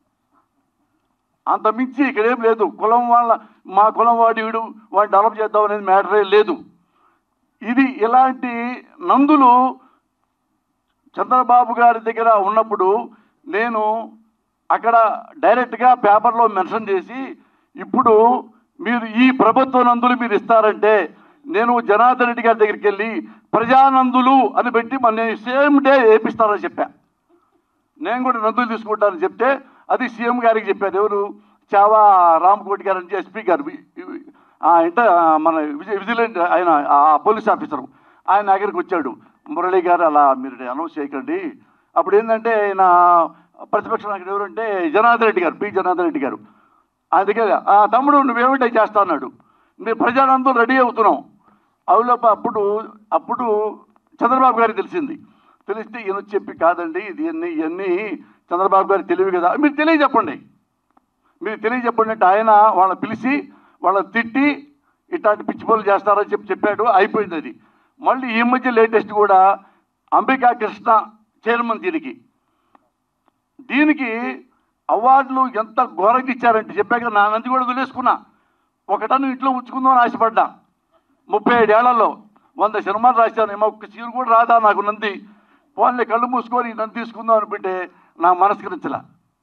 అంత మించి ఇక్కడ ఏం లేదు కులం వాళ్ళ మా కులం వాడి వీడు వాడిని డెవలప్ చేద్దాం అనేది మ్యాటరే లేదు ఇది ఇలాంటి నందులు చంద్రబాబు గారి దగ్గర ఉన్నప్పుడు నేను అక్కడ డైరెక్ట్గా పేపర్లో మెన్షన్ చేసి ఇప్పుడు మీరు ఈ ప్రభుత్వ నందులు మీరు ఇస్తారంటే నేను జనార్దన్ రెడ్డి గారి దగ్గరికి వెళ్ళి ప్రజానందులు అని పెట్టి మన సేమ్ డే వేపిస్తారని చెప్పా నేను కూడా నందులు తీసుకుంటానని చెప్తే అది సీఎం గారికి చెప్పారు ఎవరు చావా రామకోటి గారు అని ఎస్పీ గారు వి- వి- ఆ ఇంట ఆ మన విజి- విజిలెంట్ ఆయన ఆ పోలీస్ ఆఫీసరు ఆయన దగ్గరికి వచ్చాడు మురళి గారు అలా మీరు అనౌన్స్ చేయకండి అప్పుడు ఏంటంటే ఆయన ప్రతిపక్ష నాయకుడు ఎవరంటే జనార్దన్ రెడ్డి గారు పి జనార్దన్ రెడ్డి గారు ఆయన దగ్గర "ఆ, తమ్ముడు నువ్వేమిటో చేస్తా అన్నాడు మేము ప్రజలందరూ రెడీ అవుతున్నాం అవులోప అప్పుడు అప్పుడు చంద్రబాబు గారికి తెలిసింది తెలిస్తే ఈయన వచ్చి చెప్పి కాదండి ఇది ఇవన్నీ ఇవన్నీ చంద్రబాబు గారికి తెలివి కదా మీరు తెలియజెప్పండి మీరు తెలియజెప్పండి అంటే ఆయన వాళ్ళని పిలిచి వాళ్ళని తిట్టి ఇట్లాంటి పిచ్చి పనులు చేస్తారని చెప్పి చెప్పాడు అయిపోయింది అది మళ్ళీ ఈ మధ్య లేటెస్ట్ కూడా అంబికా కృష్ణ చైర్మన్ దీనికి దీనికి అవార్డులు ఎంత ఘోరంగా ఇచ్చారంటే చెప్పాక నా నంది కూడా వదిలేసుకున్నా ఒకటను ఇంట్లో ఉంచుకుందాం అని ఆశపడ్డా ముప్పై ఏడేళ్లలో వంద సినిమాలు రాశాను ఏమో ఒక్క సీరు కూడా రాదా నాకు నంది వాళ్ళని కళ్ళు మూసుకొని ఈ నంది తీసుకుందాం అనుకుంటే నా మనస్కరించలా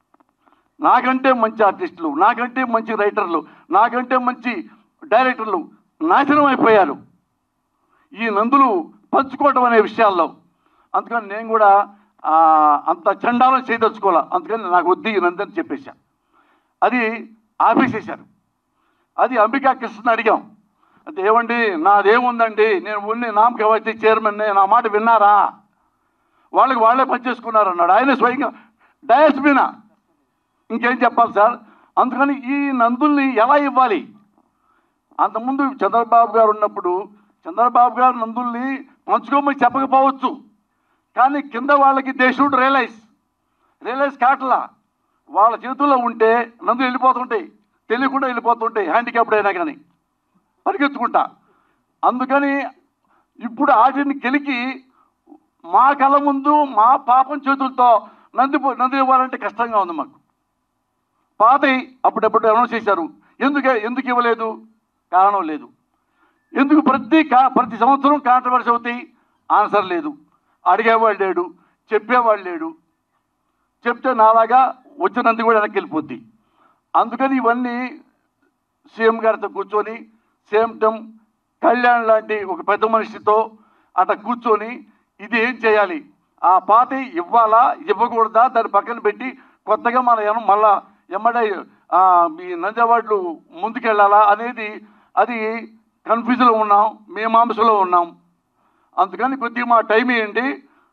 నాకంటే మంచి ఆర్టిస్టులు నాకంటే మంచి రైటర్లు నాకంటే మంచి డైరెక్టర్లు నాశనం అయిపోయారు ఈ నందులు పంచుకోవటం అనే విషయాల్లో అందుకని నేను కూడా ఆ, అంత చండాలం చేయదలుచుకోవాలా అందుకని నాకు వద్దు ఈ నంది అని చెప్పేశా అది ఆపేసేశారు అది అంబికా కృష్ణ అడిగాం అంటే ఏమండి నాదేముందండి నేను ఉన్ని నామక వచ్చి చైర్మన్ నా మాట విన్నారా వాళ్ళకి వాళ్ళే పనిచేసుకున్నారు అన్నాడు ఆయన స్వయంగా డయస్ మీద ఇంకేం చెప్పాలి సార్ అందుకని ఈ నందుల్ని ఎలా ఇవ్వాలి అంతకుముందు చంద్రబాబు గారు ఉన్నప్పుడు చంద్రబాబు గారు నందుల్ని పంచుకోమని చెప్పకపోవచ్చు కానీ కింద వాళ్ళకి దే షుడ్ రియలైజ్ రియలైజ్ కావట్లా వాళ్ళ చేతుల్లో ఉంటే నందులు వెళ్ళిపోతుంటాయి తెలియకుండా వెళ్ళిపోతుంటాయి హ్యాండిక్యాప్డ్ అయినా కానీ పరిగెత్తుకుంటా అందుకని ఇప్పుడు వాటిని గెలికి మా కళ్ళ ముందు మా పాపం చేతులతో నంది నంది ఇవ్వాలంటే కష్టంగా ఉంది మాకు పాతయి అప్పుడప్పుడు అనౌన్స్ చేశారు ఎందుకు ఎందుకు ఇవ్వలేదు కారణం లేదు ఎందుకు ప్రతి కా ప్రతి సంవత్సరం కాంట్రవర్సీ అవుతాయి ఆన్సర్ లేదు అడిగేవాడు లేడు చెప్పేవాడు లేడు చెప్తే నాలాగా వచ్చినందుకు కూడా వెనక్కి వెళ్ళిపోద్ది అందుకని ఇవన్నీ సీఎం గారితో కూర్చొని సేమ్ టైం కళ్యాణ్ లాంటి ఒక పెద్ద మనిషితో అట్లా కూర్చొని ఇది ఏం చేయాలి ఆ పాత ఇవ్వాలా ఇవ్వకూడదా దాన్ని పక్కన పెట్టి కొత్తగా మన ఏమో మళ్ళా ఎమ్మడే ఆ, ఈ నంజావాడ్లు ముందుకెళ్ళాలా అనేది అది కన్ఫ్యూజ్లో ఉన్నాం మీమాంసలో ఉన్నాం అందుకని కొద్దిగా మా టైం ఏంటి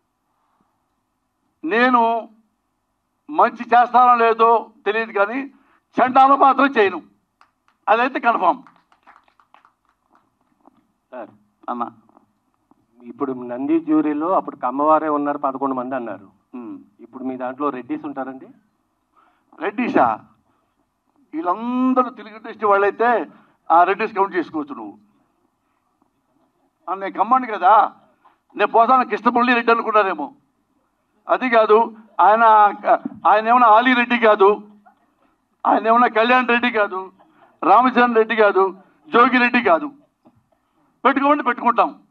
నేను మంచి చేస్తానో లేదో తెలియదు కానీ చండాలు మాత్రం చేయను అదైతే కన్ఫామ్ సార్ అన్న ఇప్పుడు నంది జ్యూరీలో అప్పుడు కమ్మవారే ఉన్నారు పదకొండు మంది అన్నారు ఉమ్. ఇప్పుడు మీ దాంట్లో రెడ్డిస్ ఉంటారండి రెడ్డిసా వీళ్ళందరూ తెలుగు ఇండస్ట్రీ వాళ్ళైతే ఆ రెడ్డిస్ కౌంట్ చేసుకోవచ్చు నువ్వు ఆ, నేను కమ్మాను కదా నేను పోతాను కృష్ణమురళి రెడ్డి అనుకున్నారేమో అది కాదు ఆయన ఆయన ఏమైనా ఆలీ రెడ్డి కాదు ఆయన ఏమైనా కళ్యాణ్ రెడ్డి కాదు రామచంద్ర రెడ్డి కాదు జోగి రెడ్డి కాదు పెట్టుకోమంటే పెట్టుకుంటాం